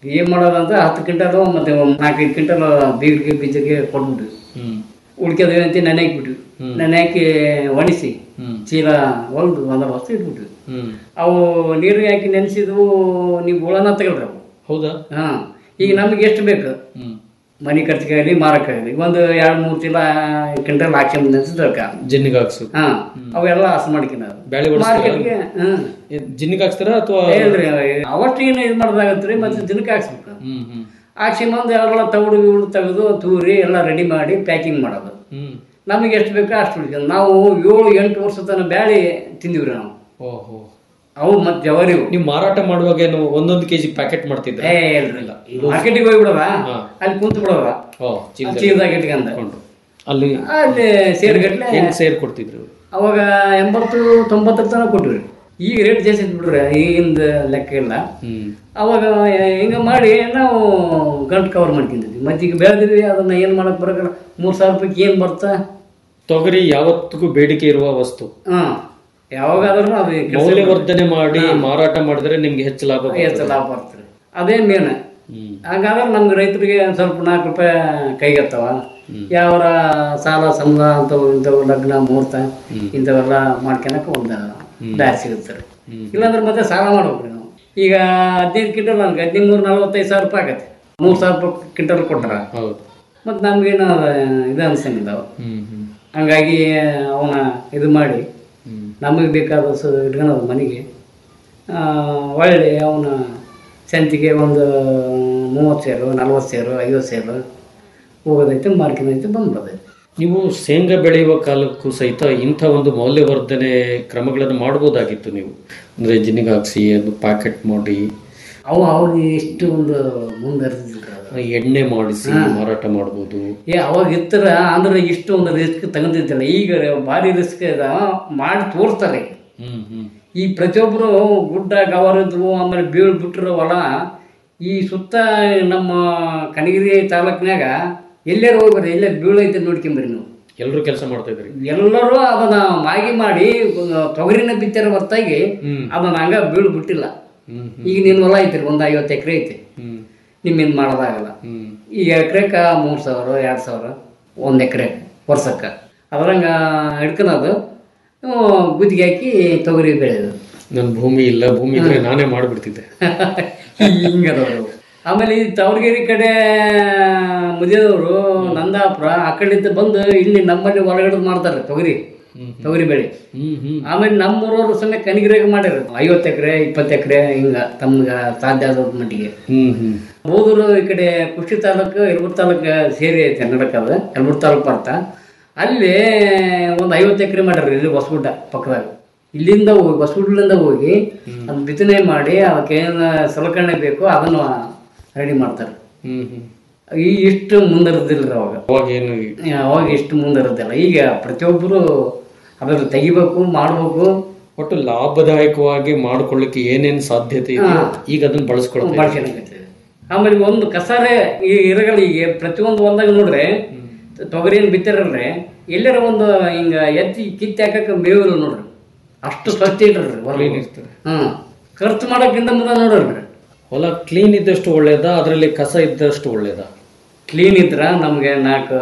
ಏನು ಮಾಡೋದಂತ ಹತ್ತು ಕ್ವಿಂಟಲು ಮತ್ತೆ ಒಂದ್ ನಾಲ್ಕೈದು ಕ್ವಿಂಟಲ್ ಬೀಗರಿಗೆ ಬೀಜಕ್ಕೆ ಕೊಟ್ಬಿಟ್ಟು ಹ್ಮ್ ಉಳ್ಕೆದವೆ ಅಂತ ನೆನೆ ಹಾಕ್ಬಿಟ್ಟು ನೆನೆ ಹಾಕಿ ಒಣಸಿ ಹ್ಮ್. ಚೀಲ ಹೊಲ್ದು ಒಂದ ವಸ್ತು ಇಟ್ಬಿಟ್ಟು ಹ್ಮ್ ಅವು ನೀರಿಗೆ ಹಾಕಿ ನೆನೆಸಿದ್ವು ನೀವು ಹುಳನ ತಗೊಳ್ರಿ ಅವು ಹೌದಾ ಹಾಂ ಈಗ ನಮಗೆ ಎಷ್ಟು ಬೇಕು ಹ್ಮ್ ಮನೆ ಖರ್ಚಿಗಾಗಲಿ ಮಾರಕ್ಕಾಗಲಿ ಒಂದು ಎರಡು ಮೂರು ಚೀಲ ಕ್ವಿಂಟಲ್ ಹಾಕ್ಯಂಡು ನೆನೆಸಿದ್ರಕ್ಕ ಜಿನ್ನಿಗೆ ಹಾಕ್ಸು ಹಾಂ ಅವೆಲ್ಲ ಹಸು ಮಾಡ್ಕಿನದು ಬ್ಯಾಳೆ ಹೊಡಿಸ್ತೀರಾ? ಮಾರ್ಕೆಟ್ಗೆ ಹಾಂ ಜಿನ್ನಿಗೆ ಹಾಕ್ಸ್ತಾರಾ ಅಥವಾ ಹೇಳ್ರಿ ಅವಷ್ಟೇನು ಇದು ಮಾಡೋದಾಗತ್ತೆ ರೀ ಮತ್ತೆ ದಿನಕ್ಕೆ ಹಾಕ್ಸ್ಬೇಕು ಹ್ಮ್ ಹ್ಮ್ ಹಾಕ್ಸಿ ಬಂದು ಎಲ್ಲ ತಗಡು ಗಿಡು ತೆಗೆದು ತೂರಿ ಎಲ್ಲ ರೆಡಿ ಮಾಡಿ ಪ್ಯಾಕಿಂಗ್ ಮಾಡೋದು ಹ್ಮ್ ನಮಗೆ ಎಷ್ಟು ಬೇಕೋ ಅಷ್ಟು ಉಳಿಕೊಂಡು ನಾವು ಏಳು ಎಂಟು ವರ್ಷ ತನಕ ಬ್ಯಾಳಿ ತಿಂದಿವ್ರಿ ನಾವು ಓಹೋ ಅವು ಮತ್ತೆ ಜವರಿವು ನೀವು ಮಾರಾಟ ಮಾಡುವಾಗ ಏನು ಒಂದೊಂದು ಕೆಜಿ ಪ್ಯಾಕೆಟ್ ಮಾಡ್ತಿದ್ರೆ ಏ ಇಲ್ರಿಲ್ಲ ಮಾರ್ಕೆಟಿಗೆ ಹೋಗ್ಬಿಡೋದ ಹಾ. ಅಲ್ಲಿ ಕುಂತು ಬಿಡೋದ ಓ ಚೀಲದಲ್ಲಿ ಚೀಲದಾಗ ಇಟ್ಕೊಂಡ ಇಟ್ಕೊಂಡು. ಅಲ್ಲಿ ಅಲ್ಲಿ ಸೇರ್ಗಟ್ಲೆ ಹೆಂಗ್ ಸೇರ್ ಕೊಡ್ತಿದ್ರು ಅವಾಗ ಎಂಬತ್ತು ತೊಂಬತ್ತರ ತನಕ ಕೊಟ್ಟಿವ್ರಿ ಈಗ ರೇಟ್ ಜಾಸ್ತಿ ಐತ್ ಬಿಡ್ರಿ ಈಗಿಂದ ಲೆಕ್ಕ ಇಲ್ಲ ಹ್ಮ್ ಅವಾಗ ಹಿಂಗೆ ಮಾಡಿ ನಾವು ಗಂಟು ಕವರ್ ಮಾಡ್ಕೊಂಡಿದ್ವಿ ಮತ್ತೆ ಈಗ ಬೆಳೆದಿದ್ವಿ ಅದನ್ನ ಏನು ಮಾಡಕ್ ಬರೋಲ್ಲ ಮೂರು ಸಾವಿರ ರೂಪಾಯಿಗೆ ಏನು ಬರ್ತಾ ತೊಗರಿ ಯಾವತ್ತಿಗೂ ಬೇಡಿಕೆ ಇರುವ ವಸ್ತು ಹಾಂ ಯಾವಾಗಾದ್ರೂ ಅದು ಕೆಲ್ಸ ಮೌಲ್ಯವರ್ಧನೆ ಮಾಡಿ ಮಾರಾಟ ಮಾಡಿದ್ರೆ ನಿಮ್ಗೆ ಹೆಚ್ಚು ಲಾಭ ಬರ್ತದೆ. ಹೆಚ್ಚು ಲಾಭ ಬರ್ತದೆ ಅದೇ ಮೇನ್ ಹ್ಮ್ ಹಾಗಾದ್ರೆ ನಮ್ಗೆ ರೈತರಿಗೆ ಒಂದ್ ಸ್ವಲ್ಪ ನಾಲ್ಕು ರೂಪಾಯಿ ಕೈಗೆತ್ತವ ಯಾವ ಸಾಲ ಸಮದ ಅಂತವು ಇಂಥವು ಲಗ್ನ ಮುಹೂರ್ತ ಇಂಥವೆಲ್ಲ ಮಾಡ್ಕೊಳಕ್ಕೆ ಒಂದು ದಾರಿ ಸಿಗುತ್ತೆ ರೀ ಇಲ್ಲಾಂದ್ರೆ ಮತ್ತೆ ಸಾಲ ಮಾಡ್ಬೇಕ್ರಿ ನಾವು ಈಗ ಹದಿನೈದು ಕ್ವಿಂಟಲ್ ನನ್ಗೆ ಹದಿನೈದು ಮೂರು ನಲ್ವತ್ತೈದು ಸಾವಿರ ರೂಪಾಯಿ ಆಗತ್ತೆ ಮೂರು ಸಾವಿರ ರೂಪಾಯಿ ಕ್ವಿಂಟಲ್ ಕೊಟ್ಟಾರ ಹೌದು ಮತ್ತು ನಮ್ಗೇನು ಇದು ಅನ್ಸಂಗಿಲ್ಲ ಅವು ಹ್ಮ್ ಹ್ಮ್ ಹಂಗಾಗಿ ಅವನ ಇದು ಮಾಡಿ ಹ್ಮ್ ನಮಗೆ ಬೇಕಾದ ಸ ಇಟ್ಕೊಳೋದು ಮನೆಗೆ ಆ, ಒಳ್ಳೆ ಅವನ ಸಂತಿಗೆ ಒಂದು ಮೂವತ್ತು ಸೇರು ನಲ್ವತ್ತು ಸೇರು ಐವತ್ತು ಸೇರು ಹೋಗೋದೈತೆ ಮಾರ್ಕೆನೈತೆ ಬಂದ್ಬಿಡೋದೈತೆ ನೀವು ಶೇಂಗಾ ಬೆಳೆಯುವ ಕಾಲಕ್ಕೂ ಸಹಿತ ಇಂಥ ಒಂದು ಮೌಲ್ಯವರ್ಧನೆ ಕ್ರಮಗಳನ್ನು ಮಾಡ್ಬೋದಾಗಿತ್ತು ನೀವು ಅಂದ್ರೆ ಜಿನ್ನಿಗೆ ಹಾಕ್ಸಿ ಅದು ಪ್ಯಾಕೆಟ್ ಮಾಡಿ ಅವು ಅವ್ರಿಗೆ ಎಷ್ಟು ಒಂದು ಮುಂದರಿದಿಲ್ಲ ಅದು ಎಣ್ಣೆ ಮಾಡಿಸಿ ಮಾರಾಟ ಮಾಡ್ಬೋದು ಏ ಅವಾಗ ಇತ್ತರ ಅಂದ್ರೆ ಇಷ್ಟು ಒಂದು ರಿಸ್ಕ್ ತಗೊಂಡಿದ್ದಿಲ್ಲ ಈಗ ಭಾರಿ ರಿಸ್ಕ್ ಇದೆ ಮಾಡಿ ತೋರಿಸ್ತಾರೆ ಹ್ಮ್ ಹ್ಮ್ ಈ ಪ್ರತಿಯೊಬ್ಬರು ಗುಡ್ಡ ಗವರ್ ಇದ್ವು ಆಮೇಲೆ ಬೀಳ್ ಬಿಟ್ಟಿರೋ ಹೊಲ ಈ ಸುತ್ತ ನಮ್ಮ ಕನಗಿರಿ ತಾಲೂಕಿನಾಗ ಎಲ್ಲರೂ ಹೋಗ್ಬರ್ರಿ ಎಲ್ಲೇ ಬೀಳೈತೆ ನೋಡ್ಕೊಂಬರ್ರಿ ನೀವು ಎಲ್ಲರೂ ಕೆಲಸ ಮಾಡ್ತಾ ಇದ್ರಿ ಎಲ್ಲರೂ ಅದನ್ನ ಮಾಗಿ ಮಾಡಿ ಒಂದು ತೊಗರಿನ ಬಿತ್ತಾರ ಹೊರತಾಗಿ ಹ್ಮ್. ಅದನ್ನ ಹಂಗ ಬೀಳು ಬಿಟ್ಟಿಲ್ಲ ಹ್ಮ್ ಈಗ ನಿನ್ನ ಹೊಲ ಐತ್ರಿ ಒಂದು ಐವತ್ತು ಎಕರೆ ಐತಿ ಹ್ಮ್ ನಿಮ್ಮಿಂದ ಮಾಡೋದಾಗಲ್ಲ ಹ್ಮ್ ಈಗ ಎಕರೆಕ ಮೂರು ಸಾವಿರ ಎರಡು ಸಾವಿರ ಒಂದು ಎಕರೆ ವರ್ಷಕ್ಕೆ ಅದ್ರಂಗ ಹಿಡ್ಕೊಳೋದು ಗುದ್ದಿಗೆ ಹಾಕಿ ತೊಗರಿ ಬೆಳೆಯೋದು ನನ್ನ ಭೂಮಿ ಇಲ್ಲ ಭೂಮಿ ಇದ್ರೆ ನಾನೇ ಮಾಡ್ಬಿಡ್ತಿದ್ದೆ ಹಿಂಗದವರು ಆಮೇಲೆ ಈ ತಾವರಗಿರಿ ಕಡೆ ಮುದಿಯದವರು ನಂದಾಪುರ ಆ ಕಡೆಯಿಂದ ಬಂದು ಇಲ್ಲಿ ನಮ್ಮಲ್ಲಿ ಹೊರಗಡೆ ಮಾಡ್ತಾರೆ ತೊಗರಿ ತೊಗರಿ ಬೆಳೆ ಹ್ಮ್ ಹ್ಮ್ ಆಮೇಲೆ ನಮ್ಮೂರವರು ಸಮೇತ ಕನಿಗಿರಿಯಾಗ ಮಾಡ್ಯಾರ ಐವತ್ತು ಎಕರೆ ಇಪ್ಪತ್ತು ಎಕರೆ ಹಿಂಗ ತಮ್ಗೆ ಸಾಧ್ಯ ಆದ ಮಟ್ಟಿಗೆ ಹ್ಮ್ ಹ್ಮ್ ಬೋದೂರು ಈ ಕಡೆ ಕುಷ್ಟಿ ತಾಲೂಕು ಯಲಬುರ್ಗಿ ತಾಲೂಕು ಸೇರಿ ಐತೆ ನಡಕದ ಯಲಬುರ್ಗಿ ತಾಲೂಕು ಬರ್ತ ಅಲ್ಲಿ ಒಂದು ಐವತ್ತು ಎಕರೆ ಮಾಡ್ಯಾರ ಇಲ್ಲಿ ಹೊಸಗುಡ್ಡ ಪಕ್ಕದಾಗ ಇಲ್ಲಿಂದ ಹೋಗಿ ಹೊಸಗುಡ್ಲಿಂದ ಹೋಗಿ ಅದನ್ನ ಬಿತ್ತನೆ ಮಾಡಿ ಅದಕ್ಕೆ ಏನು ಸಲಕರಣೆ ಬೇಕು ಅದನ್ನು ರೆಡಿ ಮಾಡ್ತಾರೆ ಹ್ಮ್ ಹ್ಮ್ ಈ ಇಷ್ಟು ಮುಂದರದಿಲ್ಲ ಅವಾಗ ಅವಾಗ ಏನು ಅವಾಗ ಇಷ್ಟು ಮುಂದರದಿಲ್ಲ ಈಗ ಪ್ರತಿಯೊಬ್ಬರು ಅದನ್ನು ತೆಗಿಬೇಕು ಮಾಡ್ಬೇಕು ಒಟ್ಟು ಲಾಭದಾಯಕವಾಗಿ ಮಾಡ್ಕೊಳ್ಳಿಕ್ಕೆ ಏನೇನ್ ಸಾಧ್ಯತೆ ಇದೆ ಈಗ ಅದನ್ನ ಬಳಸ್ಕೊಳ್ತಾ ಬಳಸ್ಕೊಳಕತ್ತೀವಿ ಆಮೇಲೆ ಒಂದು ಕಸಾರೆ ಈ ಇರಗಳಿಗೆ ಪ್ರತಿಯೊಂದು ಹೊಲ್ದಾಗ ನೋಡ್ರೆ ತೊಗರಿ ಏನು ಬಿತ್ತಾರಲ್ರಿ ಎಲ್ಲರ ಒಂದು ಹಿಂಗ ಎತ್ತಿ ಕಿತ್ತಿ ಹಾಕಕ್ಕೆ ಮೇವಿಲ್ಲ ನೋಡ್ರಿ ಅಷ್ಟು ಸ್ವಚ್ಛ ಇಟ್ರಿ Clean ಇರ್ತದೆ. ಹ್ಮ್ ಖರ್ಚು ಮಾಡೋಕ್ಕಿಂತ ಮುಂದೆ ನೋಡ್ರಿ ಹೊಲ ಕ್ಲೀನ್ ಇದ್ದಷ್ಟು ಒಳ್ಳೇದಾ ಅದರಲ್ಲಿ ಕಸ ಇದ್ದಷ್ಟು ಒಳ್ಳೇದಾ ಕ್ಲೀನ್ ಇದ್ರ ನಮಗೆ ನಾಲ್ಕು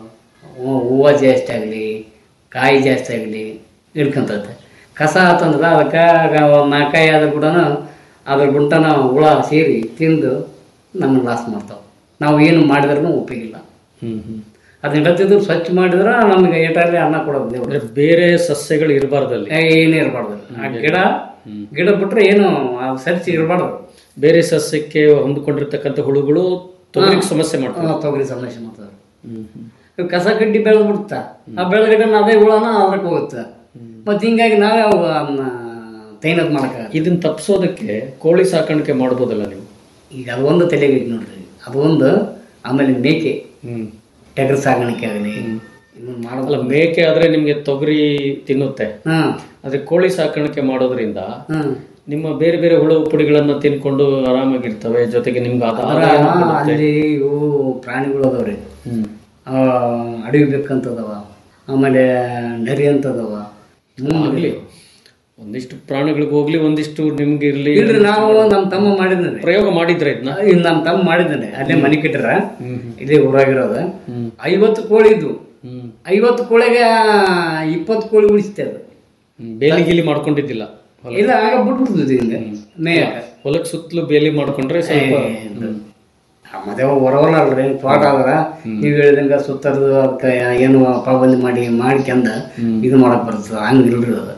ಹೂ- ಹೂವು ಜಾಸ್ತಿ ಆಗಲಿ ಕಾಯಿ ಜಾಸ್ತಿ ಆಗಲಿ ಹಿಡ್ಕೊಂತೈತೆ ಕಸ ಆತಂದ್ರೆ ಅದಕ್ಕೆ ಒಂದು ನಾಲ್ಕಾಯಿ ಆದ್ರೂ ಕೂಡ ಅದ್ರ ಗುಂಟನ ಹುಳ ಸೇರಿ ತಿಂದು ನಮ್ಮನ್ನ ಲಾಸ್ ಮಾಡ್ತಾವೆ ನಾವು ಏನು ಮಾಡಿದ್ರೂ ಉಪಯೋಗಿಲ್ಲ ಹ್ಮ್ ಹ್ಮ್ ಅದನ್ನ ಇಡತ್ತಿದ್ರು ಸ್ವಚ್ಛ ಮಾಡಿದ್ರೆ ನಮಗೆ ಏಟಲ್ಲಿ ಅನ್ನ ಕೊಡೋದು ದೇವ್ರು ಅಂದ್ರೆ ಬೇರೆ ಸಸ್ಯಗಳು ಇರಬಾರ್ದಲ್ಲಿ ಏನೇ ಇರಬಾರ್ದು ಆ ಗಿಡ ಗಿಡ ಬಿಟ್ರೆ ಏನು ಅದು ಸರಿಸಿ ಇರಬಾರ್ದು ಬೇರೆ ಸಸ್ಯಕ್ಕೆ ಹೊಂದ್ಕೊಂಡಿರ್ತಕ್ಕಂಥ ಹುಳುಗಳು ತೊಗರಿಗೆ ಸಮಸ್ಯೆ ಮಾಡ್ತವೆ ತೊಗರಿ ಸಮಸ್ಯೆ ಮಾಡ್ತಾರೆ ಹ್ಮ್ ಹ್ಮ್ ಇವ್ ಕಸ ಕಡ್ಡಿ ಬೆಳೆದು ಬಿಡ್ತಾ ಆ ಬೆಳೆಗಡ್ಡೆನ ಅದೇ ಹುಳನ ಅದಕ್ಕೆ ಹೋಗುತ್ತೆ ಮತ್ತೆ ಹಿಂಗಾಗಿ ನಾವೇ ಅವು ಅದನ್ನ ತೈನದ್ ಮಾಡಕ ಇದನ್ನ ತಪ್ಪಿಸೋದಕ್ಕೆ ಕೋಳಿ ಸಾಕಾಣಿಕೆ ಮಾಡ್ಬೋದಲ್ಲ ನೀವು ಈಗ ಅದು ಒಂದು ತಲೆಗೆ ಐತಿ ನೋಡ್ರಿ ಅದು ಒಂದು ಆಮೇಲೆ ಮೇಕೆ ಹ್ಮ್ ಟಗರ್ ಸಾಗಾಣಿಕೆ ಆಗಲಿ ಇನ್ನೊಂದು ಅಲ್ಲ ಮಾಡೋದಲ್ಲ ಮೇಕೆ ಆದ್ರೆ ನಿಮ್ಗೆ ತೊಗರಿ ತಿನ್ನುತ್ತೆ ಹಾಂ ಆದ್ರೆ ಕೋಳಿ ಸಾಕಾಣಿಕೆ ಮಾಡೋದ್ರಿಂದ ಹಾಂ ನಿಮ್ಮ ಬೇರೆ ಬೇರೆ ಹುಳು ಪುಡಿಗಳನ್ನ ತಿನ್ಕೊಂಡು ಆರಾಮಾಗಿರ್ತವೆ ಜೊತೆಗೆ ನಿಮ್ಗೆ ಆದ- ಅದರ ಆದಾಯನೂ ಕೊಡುತ್ತೆ. ಅಲ್ಲಿ ಇವು ಪ್ರಾಣಿಗಳು ಅದಾವ್ರಿ ಹ್ಮ್ ಆ, ಅಡವಿ ಬೆಕ್ಕಂತದವ ಆಮೇಲೆ ನರಿ ಅಂತದವ ಆಗ್ಲಿ ಒಂದಿಷ್ಟು ಪ್ರಾಣಿಗಳಿಗೆ ಹೋಗ್ಲಿ ಒಂದಿಷ್ಟು ನಿಮ್ಗೆ ಇರ್ಲಿ ಇಲ್ರಿ ನಾವು ನಮ್ಮ ತಮ್ಮ ಮಾಡಿದ್ರೆ ಪ್ರಯೋಗ ಮಾಡಿದ್ರೆ ಇದನ್ನ ನಮ್ಮ ತಮ್ಮ ಮಾಡಿದ್ದಾನೆ ಅಲ್ಲೇ ಮನೆ ಕಟ್ಟಿರ ಇದೇ ಊರಾಗಿರೋದು ಐವತ್ತು ಕೋಳಿ ಇದ್ವು ಐವತ್ತು ಕೋಳಿಗೆ ಇಪ್ಪತ್ತು ಕೋಳಿ ಉಳಿಸ್ತೆ ಅದು ಬೇಲಿ ಗೀಲಿ ಮಾಡ್ಕೊಂಡಿದ್ದಿಲ್ಲ ಹೊಲ ಇಲ್ಲ ಆಗ ಬಿಟ್ಬಿಡ್ತದೆ ಹಿಂಗೆ ಮೇಯಕ್ಕೆ ಹೊಲಕ್ ಸುತ್ತಲೂ ಬೇಲಿ ಮಾಡ್ಕೊಂಡ್ರೆ ಸ್ವಲ್ಪ ಹ್ಮ್. ಮತ್ತೆ ಹೊರವಲ್ಲ ಅಲ್ರಿ ತೋಟ ಆದ್ರ ನೀವ್ ಹೇಳಿದಂಗ ಸುತ್ತರದು ಅದಕ್ಕೆ ಏನು ಪಾಬಂದಿ ಮಾಡಿ ಮಾಡ್ಕೊಂಡ ಇದು ಮಾಡಕ್ ಬರ್ತದ ಹಂಗ ಇಲ್ರಿ ಅದು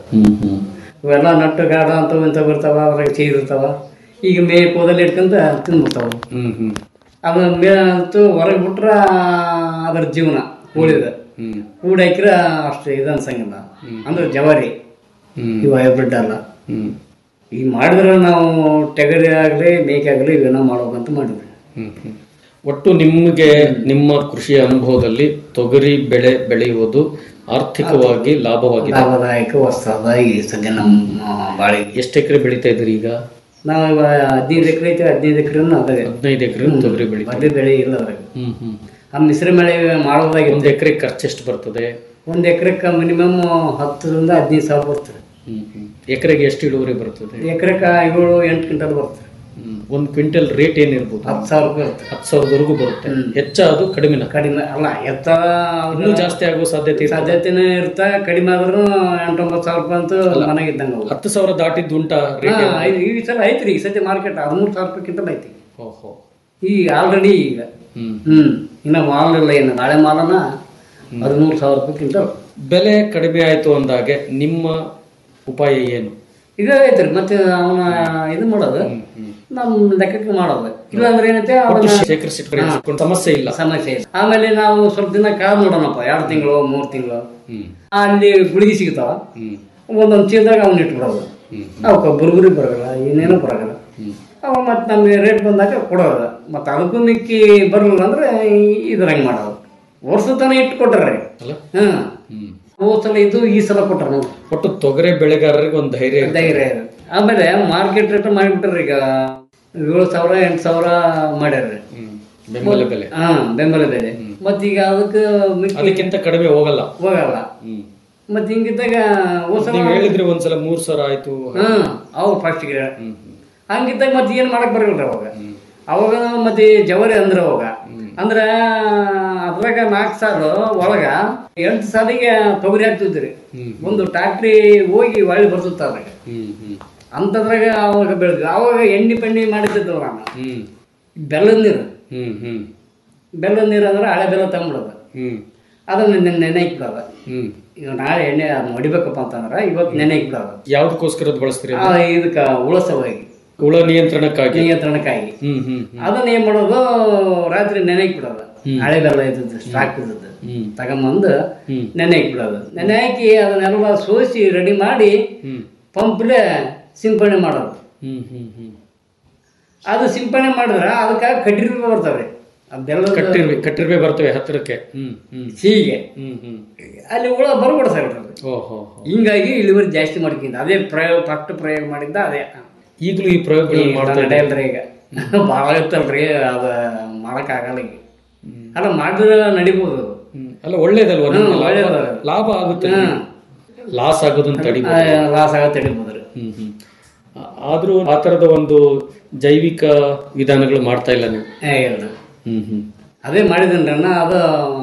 ಇವೆಲ್ಲ ನಟ್ಟು ಗಾಡ ಅಂತವ್ ಇಂಥವು ಇರ್ತಾವ ಅದ್ರಾಗ ಚೀರ್ ಇರ್ತಾವ ಈಗ ಮೇ ಕೋದಲ್ಲಿ ಇಟ್ಕೊಂತ ತಿಂದ್ಬಿಡ್ತಾವ ಹ್ಮ್ ಹ್ಮ್ ಅದ ಮೇ ಅಂತೂ ಹೊರಗೆ ಬಿಟ್ರ ಅದ್ರ ಜೀವನ ಕೋಳಿದ ಹ್ಮ್ ಕೂಡ್ ಹಾಕಿರ ಅಷ್ಟು ಇದು ಅನ್ಸಂಗಿಲ್ಲ ಅಂದ್ರೆ ಜವಾರಿ ಹ್ಮ್ ಇವು ಹೈಬ್ರಿಡ್ ಅಲ್ಲ ಹ್ಮ್ ಈಗ ಮಾಡಿದ್ರೆ ನಾವು ಟಗರಿ ಆಗಲಿ ಮೇಕೆ ಆಗಲಿ ಇವೇನೋ ಮಾಡ್ಬೇಕಂತ ಮಾಡಿದ್ವಿ ಹ್ಮ್ ಹ್ಮ್. ಒಟ್ಟು ನಿಮಗೆ ನಿಮ್ಮ ಕೃಷಿಯ ಅನುಭವದಲ್ಲಿ ತೊಗರಿ ಬೆಳೆ ಬೆಳೆಯುವುದು ಆರ್ಥಿಕವಾಗಿ ಲಾಭವಾಗಿದೆ ಲಾಭದಾಯಕ ವಸ್ತದ ಈ ಸದ್ಯ ನಮ್ಮ ಬಾಳಿಗೆ ಎಷ್ಟು ಎಕರೆ ಬೆಳೀತಾ ಇದ್ರಿ ಈಗ ನಾವು ಇವಾಗ ಹದಿನೈದು ಎಕರೆ ಐತೆ ಹದಿನೈದು ಎಕರೆ ಅದೇ ಹದಿನೈದು ಎಕರೆ ತೊಗರಿ ಬೆಳೀತಾ ಬದ್ಲಿ ಬೆಳೆ ಇಲ್ಲ ಅದ್ರಾಗ ಹ್ಮ್ ಹ್ಮ್ ಆ ಮಿಶ್ರ ಬೆಳೆ ಮಾಡೋದಾಗಿ ಒಂದ್ ಎಕರೆ ಖರ್ಚು ಎಷ್ಟು ಬರ್ತದೆ ಒಂದು ಎಕರೆಕ್ಕೆ ಮಿನಿಮಮ್ ಹತ್ತರಿಂದ ಹದಿನೈದು ಸಾವಿರ ಬರ್ತದೆ ಹ್ಮ್ ಹ್ಮ್ ಎಕರೆಗೆ ಎಷ್ಟು ಇಳುವರಿ ಬರ್ತದೆ ಎಕರೆಕ್ಕೆ ಏಳು ಎಂಟು ಕ್ವಿಂಟಲ್ ಬರ್ತದೆ ಹ್ಮ್. ಒಂದ್ ಕ್ವಿಂಟಲ್ ರೇಟ್ ಏನಿರ್ಬೋದು ಹತ್ತು ಸಾವಿರ ರೂಪಾಯಿ ಬರ್ತದೆ ಹತ್ತು ಸಾವಿರದವರೆಗೂ ಬರುತ್ತೆ ಹೆಚ್ಚ ಅದು ಕಡಿಮೆನ ಕಡಿಮೆ ಅಲ್ಲ ಎತ್ತ ಇನ್ನೂ ಜಾಸ್ತಿ ಆಗೋ ಸಾಧ್ಯತೆ ಇರ್ತದೆ. ಸಾಧ್ಯತೆನೇ ಇರ್ತ ಕಡಿಮೆ ಆದ್ರೂ ಎಂಟೊಂಬತ್ತು ಸಾವಿರ ರೂಪಾಯಿ ಅಂತೂ ಮನೆಗೆ ಇದ್ದಂಗೆ ಅವು. ಹತ್ತು ಸಾವಿರ ದಾಟಿದ್ದು ಉಂಟಾ ರೇಟ್ ಹಾ, ಐದು- ಈ ಸಲ ಐತ್ರಿ ಈ ಸದ್ಯ ಮಾರ್ಕೆಟ್ ಹದಿಮೂರು ಸಾವಿರ ರೂಪಾಯಿ ಕ್ವಿಂಟಲ್ ಐತಿ ಓಹೋ ಈಗ ಆಲ್ರೆಡಿ ಈಗ ಹ್ಮ್ ಹ್ಮ್ ಇನ್ನ ಮಾಲ್ ಇಲ್ಲ ಇನ್ನು ನಾಳೆ ಮಾಲನ ಹದಿಮೂರು ಸಾವಿರ ರೂಪಾಯಿ ಕ್ವಿಂಟಲ್ ಬೆಲೆ ಕಡಿಮೆ ಆಯ್ತು ಅಂದಾಗೆ ನಿಮ್ಮ ಉಪಾಯ ಏನು ಇದೇ ಐತ್ರಿ ಮತ್ತೆ ಅವನ ಇದು ಮಾಡೋದು ನಮ್ ಲೆಕ್ಕಕ್ಕೆ ಮಾಡೋದು ಇಲ್ಲಾಂದ್ರೆ ಏನೈತೆ ಅವನ ಶೇಖರಿಸಿಟ್ಕೊಂಡು ಸಮಸ್ಯೆ ಇಲ್ಲ ಸಮಸ್ಯೆ ಇಲ್ಲ ಆಮೇಲೆ ನಾವು ಸ್ವಲ್ಪ ದಿನ ಕಾದು ನೋಡೋಣಪ್ಪ ಎರಡು ತಿಂಗಳು ಮೂರು ತಿಂಗಳು ಹ್ಮ್ ಅಲ್ಲಿ ಗುಳಿಗೆ ಸಿಗ್ತಾವ ಹ್ಮ್ ಒಂದೊಂದು ಚೀಲದಾಗ ಅವ್ನ ಇಟ್ಬಿಡೋದು ಅವಕ್ಕೆ ಬುರ್ಬುರಿ ಬರೋಲ್ಲ ಏನೇನೋ ಬರೋಲ್ಲ ಅವ ಮತ್ತೆ ನಮಗೆ ರೇಟ್ ಬಂದಾಗ ಕೊಡೋದು ಮತ್ತೆ ಅದಕ್ಕೂ ಮಿಕ್ಕಿ ಬರಲಿಲ್ಲ ಅಂದ್ರೆ ಇದ್ರಂಗೆ ಮಾಡೋದು ವರ್ಷ ತನ ಇಟ್ಟು ಕೊಟ್ಟಾರ್ರಿ ಅಲ್ಲ ಹ್ಮ್ ಹ್ಮ್ ಹೋದ್ ಸಲ ಇದು ಈ ಸಲ ಕೊಟ್ಟಾರ ನೋಡಿ ಒಟ್ಟು ತೊಗರೆ ಬೆಳೆಗಾರರಿಗೆ ಒಂದು ಧೈರ್ಯ ಇರುತ್ತೆ. ಧೈರ್ಯ ಇದೆ. ಆಮೇಲೆ ಮಾರ್ಕೆಟ್ ರೇಟ್ ಮಾಡಿಬಿಟ್ರಿ ಈಗ ಏಳು ಸಾವಿರ ಎಂಟು ಸಾವಿರ ಮಾಡ್ಯಾರ್ರಿ ಹ್ಮ್ ಬೆಂಬಲ ಬೆಲೆ ಹಾ ಬೆಂಬಲ ಬೆಲೆ ಮತ್ತೀಗ ಅದಕ್ಕೆ ಮಿಕ್ಕಿ ಅದಕ್ಕಿಂತ ಕಡಿಮೆ ಹೋಗಲ್ಲ ಹೋಗಲ್ಲ ಹ್ಮ್ ಮತ್ತೆ ಹಿಂಗಿದ್ದಾಗ ಹೋದ್ ಸಲ ನೀವು ಹೇಳಿದ್ರೆ ಒಂದ್ಸಲ ಮೂರ್ ಸಾವಿರ ಆಯ್ತು ಹ್ಮ್ ಅವು ಫಸ್ಟ್ಗೆ ಹಂಗಿದ್ದಾಗ ಮತ್ತೆ ಏನ್ ಮಾಡಕ್ ಬರಲ್ರಿ ಅವಾಗ ಅವಾಗ ನಾವು ಮತ್ತೆ ಜವರಿ ಅಂದ್ರ ಅವಾಗ ಅಂದ್ರ ಅದ್ರಾಗ ನಾಲ್ಕು ಸಾಲು ಒಳಗ ಎಂಟು ಸಾಲಿಗೆ ತೊಗರಿ ಹಾಕ್ತಿದ್ರಿ ಒಂದು ಟ್ಯಾಕ್ಟ್ರಿ ಹೋಗಿ ಒಳ್ಳೆ ಬರ್ತದ ಅದ್ರಾಗ ಹ್ಮ್ ಹ್ಮ್ ಅಂತದ್ರಾಗ ಅವಾಗ ಬೆಳೆದ್ವಿ ಅವಾಗ ಎಣ್ಣೆ ಪೆಣ್ಣಿ ಮಾಡಿದ್ದಲ್ಲ ನಾನು ಹ್ಮ್ ಬೆಲ್ಲದ ನೀರು ಹ್ಮ್ ಹ್ಮ್ ಬೆಲ್ಲದ ನೀರು ಅಂದ್ರೆ ಹಳೆ ಬೆಲ್ಲ ತಗೊಂಬಿಡೋದು ಹ್ಮ್ ಅದನ್ನ ನೆನೆ ನೆನೆ ಇಕ್ಬಿಡೋದು ಹ್ಮ್ ಈಗ ನಾಳೆ ಎಣ್ಣೆ ಅದನ್ನ ಹೊಡಿಬೇಕಪ್ಪ ಅಂತಂದ್ರೆ ಇವತ್ತು ನೆನೆ ಇಕ್ಬಿಡೋದು ಯಾವ್ದಕ್ಕೋಸ್ಕರ ಅದ್ ಬಳಸ್ತೀರಿ ಆ, ಇದಕ್ಕ ಉಳಸವಾಗಿ ಹುಳ ನಿಯಂತ್ರಣಕ್ಕಾಗಿ ನಿಯಂತ್ರಣಕ್ಕಾಗಿ ಹ್ಮ್ ಹ್ಮ್ ಅದನ್ನ ಏನ್ ಮಾಡೋದು ರಾತ್ರಿ ನೆನೆ ಇಕ್ಬಿಡೋದು ಹಳೆ ಬೆಲ್ಲ ಇದ್ದದ್ದು ಸ್ಟಾಕ್ ಇದ್ದದ್ದು ಹ್ಮ್ ತಗೊಂಬಂದು ಹ್ಮ್ ನೆನೆ ಇಕ್ಬಿಡೋದು ನೆನೆ ಹಾಕಿ ಅದನ್ನೆಲ್ಲ ಸೋಸಿ ರೆಡಿ ಮಾಡಿ ಹ್ಮ್ ಪಂಪ್ಲೆ ಸಿಂಪಡಣೆ ಮಾಡೋದು ಹ್ಮ್ ಹ್ಮ್ ಹ್ಮ್ ಅದು ಸಿಂಪಡಣೆ ಮಾಡಿದ್ರೆ ಅದಕ್ಕೆ ಕಡ್ಡಿ ಬರ್ತಾವ್ರಿ ಆ ಬೆಲ್ಲದ ಕಟ್ಟಿರ್ವೆ ಕಟ್ಟಿರ್ವೆ ಬರ್ತವೆ ಹತ್ತಿರಕ್ಕೆ ಹ್ಮ್ ಹ್ಮ್ ಸಿಹಿಗೆ ಹ್ಮ್ ಹ್ಮ್ ಅಲ್ಲಿ ಹುಳ ಬರ್ಬಿಡ ಸರ್ ಓಹೋ ಹಿಂಗಾಗಿ ಇಳುವರಿ ಜಾಸ್ತಿ ಮಾಡ್ಕಿಂದ ಅದೇ ಪ್ರಯೋಗ ಫಸ್ಟ್ ಪ್ರಯೋಗ ಮಾಡಿದ್ದ ಅದೇ ಈಗಲೂ ಈ ಪ್ರಯೋಗಗಳನ್ನ ಮಾಡ್ತಾ ಇದ್ದಾರೆ ನಡೆಯಲ್ರಿ ಈಗ ಭಾಳ ಇರ್ತಲ್ರಿ ಅದ ಮಾಡಕ್ ಆಗಲ್ಲ ಈಗ ಅಲ್ಲ ಮಾಡಿದ್ರೆ ನಡಿಬೋದು ಹ್ಮ್. ಅಲ್ಲ ಒಳ್ಳೇದಲ್ವಾ ನಿಮ್ಗೆ ಹ್ಮ್, ಲಾಭ ಒಳ್ಳೇದಲ್ಲ. ಲಾಭ ಆಗುತ್ತೆ ಹ್ಮ್. ಲಾಸ್ ಆಗೋದನ್ನ ತಡಿಬೋದು ಲಾಸ್ ಆಗ ತಡಿಬೋದ್ರಿ ಹ್ಮ್ ಹ್ಮ್ ಆ- ಆದ್ರೂ ಆ ತರದ ಒಂದು ಜೈವಿಕ ವಿಧಾನಗಳು ಮಾಡ್ತಾ ಇಲ್ಲ ನೀವು ಏ ಇಲ್ಲ ಹ್ಮ್ ಹ್ಮ್ ಅದೇ ಮಾಡಿದನ್ರಿ ಅಣ್ಣ ಅದು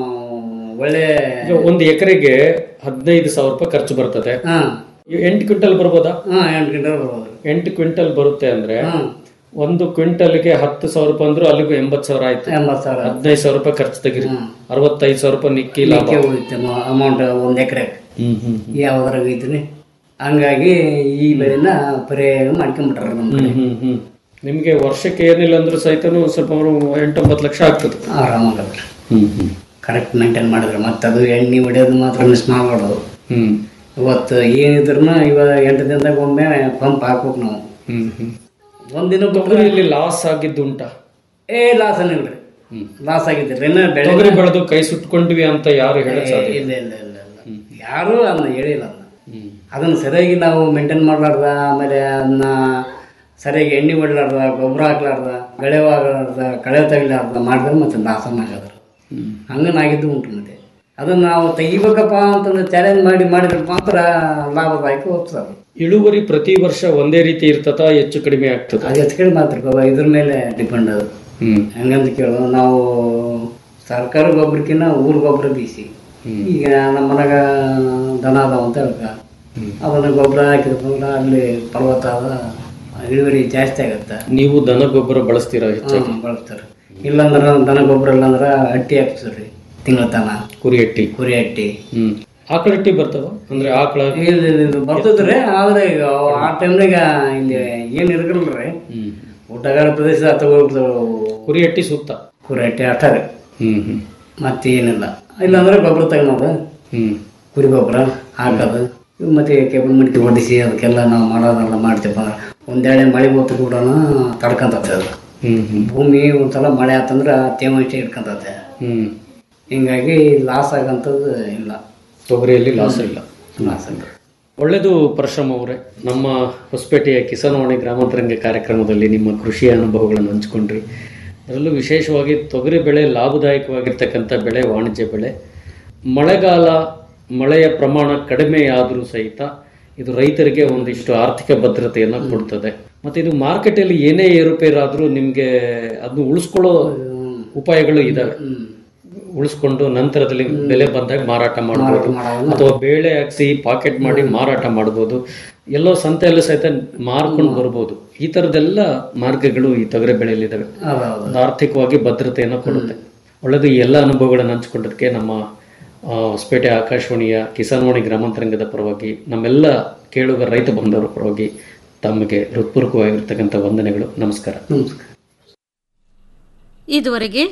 ಒಳ್ಳೆ ಈಗ ಒಂದು ಎಕರೆಗೆ ಹದಿನೈದು ಸಾವಿರ ರೂಪಾಯಿ ಖರ್ಚು ಬರ್ತದೆ ಹಾ ಎಂಟು ಕ್ವಿಂಟಲ್ ಬರ್ಬೋದಾ ಹಾ ಎಂಟು ಗಂಟೆ ಬರ್ಬೋದು ಎಂಟು ಕ್ವಿಂಟಲ್ ಬರುತ್ತೆ ಅಂದ್ರೆ ಹ್ಮ್ ಒಂದು ಕ್ವಿಂಟಲ್ಗೆ ಹತ್ತು ಸಾವಿರ ರೂಪಾಯಿ ಅಂದ್ರೂ ಅಲ್ಲಿಗೂ ಎಂಬತ್ತು ಸಾವಿರ ಆಯ್ತು ಎಂಬತ್ತು ಸಾವಿರ ಹದಿನೈದು ಸಾವಿರ ರೂಪಾಯಿ ಖರ್ಚು ತೆಗಿರಿ ಅರವತ್ತೈದು ಸಾವಿರ ರೂಪಾಯಿ ನಿಕ್ಕಿ ಲಾಭ ಉಳಿತೆ ಅಮೌಂಟ್ ಒಂದ್ ಎಕರೆ ಹ್ಮ್ ಹ್ಮ್ ಯಾವ್ದ್ರಾಗ ಐತ್ರಿ ಹಂಗಾಗಿ ಈ ಬೆಳೆನ ಪ್ರಯೋಗ ಮಾಡ್ಕೊಂಡ್ಬಿಟ್ರ ನಮ್ ಕಡೆ ಹ್ಮ್ ಹ್ಮ್ ಹ್ಮ್ ನಿಮ್ಗೆ ವರ್ಷಕ್ಕೆ ಏನಿಲ್ಲ ಅಂದ್ರೂ ಸಹಿತನು ಸ್ವಲ್ಪ ಅವರು ಎಂಟೊಂಬತ್ತು ಲಕ್ಷ ಆಗ್ತದೆ ಆರಾಮಾಗಲ್ರಿ ಹ್ಮ್ ಹ್ಮ್ ಕರೆಕ್ಟ್ ಮೇಂಟೈನ್ ಮಾಡಿದ್ರೆ ಮತ್ತೆ ಅದು ಎಣ್ಣೆ ಹೊಡೆಯೋದು ಮಾತ್ರ ಮಿಸ್ ಮಾಡ್ಬಾರ್ದು ಹ್ಮ್ ಇವತ್ತು ಏನಿದ್ರು ಇವಾಗ ಎಂಟು ದಿನದಾಗ ಒಮ್ಮೆ ಪಂಪ್ ಹಾಕ್ಬೇಕು ನಾವು ಹ್ಮ್ ಹ್ಮ್ ಒಂದಿನ ಬಿಟ್ರೆ ತೊಗರಿಯಲ್ಲಿ ಲಾಸ್ ಆಗಿದ್ದು ಉಂಟಾ ಏ ಲಾಸ್ ಏನಿಲ್ರಿ ಲಾಸ್ ಆಗಿದ್ರಿ ಇನ್ನ ಬೆಳೆ ತೊಗರಿ ಬೆಳೆದು ಕೈ ಸುಟ್ಕೊಂಡ್ವಿ ಅಂತ ಯಾರು ಹೇಳಕ್ ಸಾಧ್ಯ ಇಲ್ಲ ಇಲ್ಲ ಇಲ್ಲ ಇಲ್ಲ ಯಾರು ಅದನ್ನ ಹೇಳಿಲ್ಲ ಅದನ್ನ ಅದನ್ನ ಸರಿಯಾಗಿ ನಾವು ಮೇಂಟೈನ್ ಮಾಡ್ಲಾರ್ದ ಆಮೇಲೆ ಅದನ್ನ ಸರಿಯಾಗಿ ಎಣ್ಣೆ ಹೊಡ್ಲಾರ್ದ ಗೊಬ್ಬರ ಹಾಕ್ಲಾರ್ದ ಗಳೆವಾಗಲಾರ್ದ ಕಳೆ ತೆಗಿಲಾರ್ದ ಮಾಡಿದ್ರೆ ಮತ್ತೆ ಲಾಸನ್ನ ಆಗದ್ರ ಹಂಗನಾಗಿದ್ದು ಉಂಟು ಮತ್ತೆ ಅದನ್ನ ನಾವು ತೆಗಿಬೇಕಪ್ಪ ಅಂತಂದ್ರೆ ಚಾಲೆಂಜ್ ಮಾಡಿ ಮಾಡಿದ್ರೆ ಮಾತ್ರ ಲಾಭದಾಯಕ ಹೋಗ್ತದೆ ಅದು. ಇಳುವರಿ ಪ್ರತಿ ವರ್ಷ ಒಂದೇ ರೀತಿ ಇರ್ತದ ಹೆಚ್ಚು ಕಡಿಮೆ ಆಗ್ತದ ಅದು ಹೆಚ್ಚು ಕಡಿಮೆ ಮಾತ್ರ ಇದ್ರ ಮೇಲೆ ಡಿಪೆಂಡ್ ಅದು ಹ್ಮ್ ಹೆಂಗಂತ ಕೇಳು ನಾವು ಸರ್ಕಾರ ಗೊಬ್ಬರಕ್ಕಿಂತ ಊರ್ ಗೊಬ್ಬರ ಬೀಸಿ ಈಗ ನಮ್ಮ ಮನೆಗ ದನ ಅದಾವ ಅಂತ ಹೇಳ್ಕ ಅದನ್ನ ಗೊಬ್ಬರ ಹಾಕಿದ್ರೆ ಅಲ್ಲಿ ಫಲವತ್ತ ಅದ ಇಳುವರಿ ಜಾಸ್ತಿ ಆಗತ್ತೆ ನೀವು ದನ ಗೊಬ್ಬರ ಬಳಸ್ತೀರಾ ಹೆಚ್ಚಾಗಿ ಹ್ಮ್, ಬಳಸ್ತಾರೆ ಇಲ್ಲಂದ್ರ ದನ ಗೊಬ್ಬರ ಇಲ್ಲಂದ್ರ ಹಟ್ಟಿ ಹಾಕ್ಸ್ರಿ ತಿಂಗಳ ತನ ಕುರಿ ಹಟ್ಟಿ ಕುರಿ ಹಟ್ಟಿ ಹ್ಮ್ ಆಕಳ ಹಟ್ಟಿ ಬರ್ತಾವ ಅಂದ್ರೆ ಆಕಳ ಇದು ಇದು ಬರ್ತದ್ರಿ ಆದ್ರೆ ಈಗ ಆ ಟೈಮ್ನಾಗ ಇಲ್ಲಿ ಏನ್ ಇರಗಲ್ರಿ ಹ್ಮ್ ಊಟಗಾರ ಪ್ರದೇಶ ತಗೊಳ್ತಾವ ಕುರಿ ಹಟ್ಟಿ ಸೂಕ್ತ ಕುರಿ ಹಟ್ಟಿ ಅಷ್ಟಾರೆ ಹ್ಮ್ ಹ್ಮ್ ಮತ್ತೇನಿಲ್ಲ ಇಲ್ಲಾಂದ್ರೆ ಗೊಬ್ಬರ ತಗೊಳೋದು ಹ್ಮ್ ಕುರಿ ಗೊಬ್ಬರ ಹಾಕೋದು ಇವ್ ಮತ್ತೆ ಕೇಬಲ್ ಮಡಿಕೆ ಹೊಡಿಸಿ ಅದಕ್ಕೆಲ್ಲ ನಾವು ಮಾಡೋದೆಲ್ಲ ಮಾಡ್ತೀವಪ್ಪ ಅಂದ್ರೆ ಒಂದೆರಡೆ ಮಳೆ ಹೋತು ಕೂಡ ತಡ್ಕೊಂತತೆ ಅದು ಹ್ಮ್ ಹ್ಮ್ ಭೂಮಿ ಒಂದ್ಸಲ ಮಳೆ ಆತಂದ್ರೆ ತೇವಾಂಶ ಇಟ್ಕೊಂತತೆ ಹ್ಮ್ ಹಿಂಗಾಗಿ ಲಾಸ್ ಆಗಂಥದ್ದು ಇಲ್ಲ ತೊಗರಿಯಲ್ಲಿ ಲಾಸ್ ಇಲ್ಲ ಲಾಸ್ ಇಲ್ಲ ಒಳ್ಳೆಯದು ಪರಶುರಾಮ್ ಅವರೇ ನಮ್ಮ ಹೊಸಪೇಟೆಯ ಕಿಸಾನವಾಣಿ ಗ್ರಾಮಾಂತರಂಗ ಕಾರ್ಯಕ್ರಮದಲ್ಲಿ ನಿಮ್ಮ ಕೃಷಿಯ ಅನುಭವಗಳನ್ನು ಹಂಚಿಕೊಂಡ್ರಿ ಅದರಲ್ಲೂ ವಿಶೇಷವಾಗಿ ತೊಗರಿ ಬೆಳೆ ಲಾಭದಾಯಕವಾಗಿರ್ತಕ್ಕಂಥ ಬೆಳೆ ವಾಣಿಜ್ಯ ಬೆಳೆ ಮಳೆಗಾಲ ಮಳೆಯ ಪ್ರಮಾಣ ಕಡಿಮೆಯಾದರೂ ಸಹಿತ ಇದು ರೈತರಿಗೆ ಒಂದಿಷ್ಟು ಆರ್ಥಿಕ ಭದ್ರತೆಯನ್ನು ಕೊಡ್ತದೆ ಮತ್ತು ಇದು ಮಾರ್ಕೆಟಲ್ಲಿ ಏನೇ ಏರುಪೇರಾದರೂ ನಿಮಗೆ ಅದನ್ನು ಉಳಿಸ್ಕೊಳ್ಳೋ ಉಪಾಯಗಳು ಇದಾವೆ ಉಳಿಸ್ಕೊಂಡು ನಂತರದಲ್ಲಿ ಬೆಲೆ ಬಂದಾಗ ಮಾರಾಟ ಮಾಡ್ಬೋದು ಅಥವಾ ಬೇಳೆ ಹಾಕ್ಸಿ ಪಾಕೆಟ್ ಮಾಡಿ ಮಾರಾಟ ಮಾಡ್ಬೋದು ಎಲ್ಲೋ ಸಂತೆಯಲ್ಲೂ ಸಹಿತ ಮಾರ್ಕೊಂಡು ಬರ್ಬೋದು ಈ ಥರದ್ದೆಲ್ಲ ಮಾರ್ಗಗಳು ಈ ತೊಗರಿ ಬೆಳೆಯಲ್ಲಿದ್ದಾವೆ ಹೌದೌದು ಒಂದು ಆರ್ಥಿಕವಾಗಿ ಭದ್ರತೆಯನ್ನು ಕೊಡುತ್ತೆ ಒಳ್ಳೆಯದು ಈ ಎಲ್ಲ ಅನುಭವಗಳನ್ನು ಹಂಚಿಕೊಂಡದಕ್ಕೆ ನಮ್ಮ ಆ, ಹೊಸಪೇಟೆ ಆಕಾಶವಾಣಿಯ ಕಿಸಾನ್ವಾಣಿ ಗ್ರಾಮಾಂತರಂಗದ ಪರವಾಗಿ ನಮ್ಮೆಲ್ಲ ಕೇಳುಗ ರೈತ ಬಂಧುವರ ಪರವಾಗಿ ತಮಗೆ ಹೃತ್ಪೂರ್ವಕವಾಗಿರ್ತಕ್ಕಂಥ ವಂದನೆಗಳು ನಮಸ್ಕಾರ ನಮಸ್ಕಾರ ಇದುವರೆಗೆ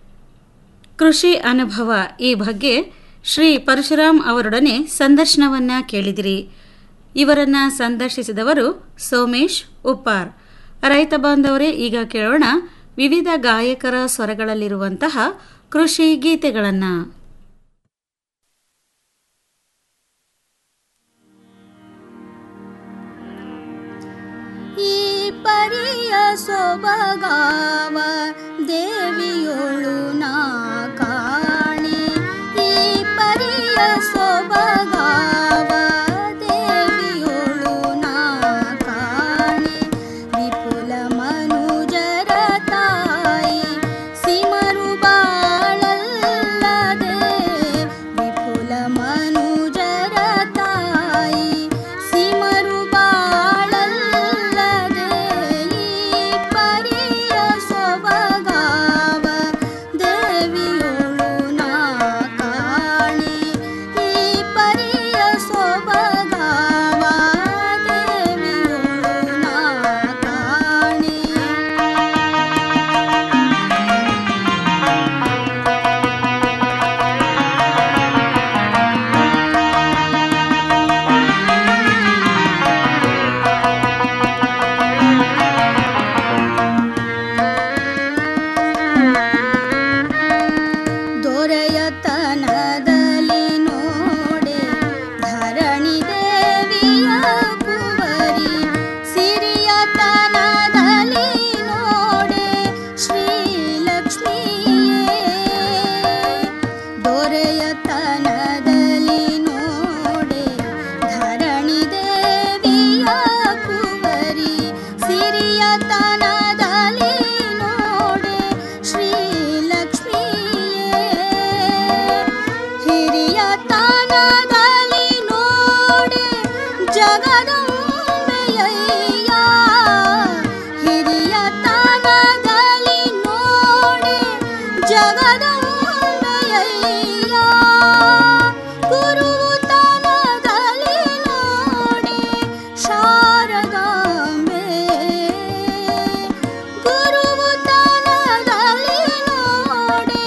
ಕೃಷಿ ಅನುಭವ ಈ ಬಗ್ಗೆ ಶ್ರೀ ಪರಶುರಾಮ್ ಅವರೊಡನೆ ಸಂದರ್ಶನವನ್ನ ಕೇಳಿದಿರಿ ಇವರನ್ನ ಸಂದರ್ಶಿಸಿದವರು ಸೋಮೇಶ್ ಉಪ್ಪಾರ್ ರೈತ ಬಾಂಧವರೇ ಈಗ ಕೇಳೋಣ ವಿವಿಧ ಗಾಯಕರ ಸ್ವರಗಳಲ್ಲಿರುವಂತಹ ಕೃಷಿ ಗೀತೆಗಳನ್ನು ಈ ಪರಿಯ ಸೊಬಗಾವ ದೇವಿಯೊಳು ನಾ ಕಾಣೆ ಈ ಪರಿಯ ಸೊಬಗಾವ ದೇವಿಯೊಳು ನಾ ಕಾಣೆ ವಿಪುಲ ಮನುಜರ ತಾಯಿ ಸಿಮರು ಬಾಳಲ್ಲದೆ ವಿಪುಲ ಮನುಜರ ತಾಯಿ ಸಿಮರು ಬಾಳಲ್ಲದೆ ಈ ಪರಿಯ ಸೊಬಗಾವ ದೇವಿಯೊಳು ನಾ ಕಾಣೆ ಈ ಪರಿಯ ಸೊಬಗಾವ ದೇವಿಯೊಳು ನಾ ಕಾಣೆ ದೊರೆಯತನದಲ್ಲಿ ನೋಡೆ ಧರಣಿ ದೇವಿಯ ಕುವರಿ ಸಿರಿಯತನದಲ್ಲಿ ನೋಡೆ ಶ್ರೀಲಕ್ಷ್ಮಿಯೇ ದೊರೆಯತನದಲ್ಲಿ ನೋಡೆ ಧರಣಿ ದೇವಿಯ ಕುವರಿ ಸಿರಿಯತನದಲ್ಲಿ ನೋಡೆ ಶ್ರೀಲಕ್ಷ್ಮಿಯೇ ಹಿರಿಯ ತಾನದಲ್ಲಿ ನೋಡೆ ಜಗದಂಬೆಯಯ್ಯ ಹಿರಿಯ ತಾನದಲ್ಲಿ ನೋಡೆ ಜಗದಂಬೆಯಯ್ಯ ಗುರು ತಾನದಲ್ಲಿ ನೋಡೆ ಶಾರದಾಂಬೆ ಗುರು ತಾನದಲ್ಲಿ ನೋಡೆ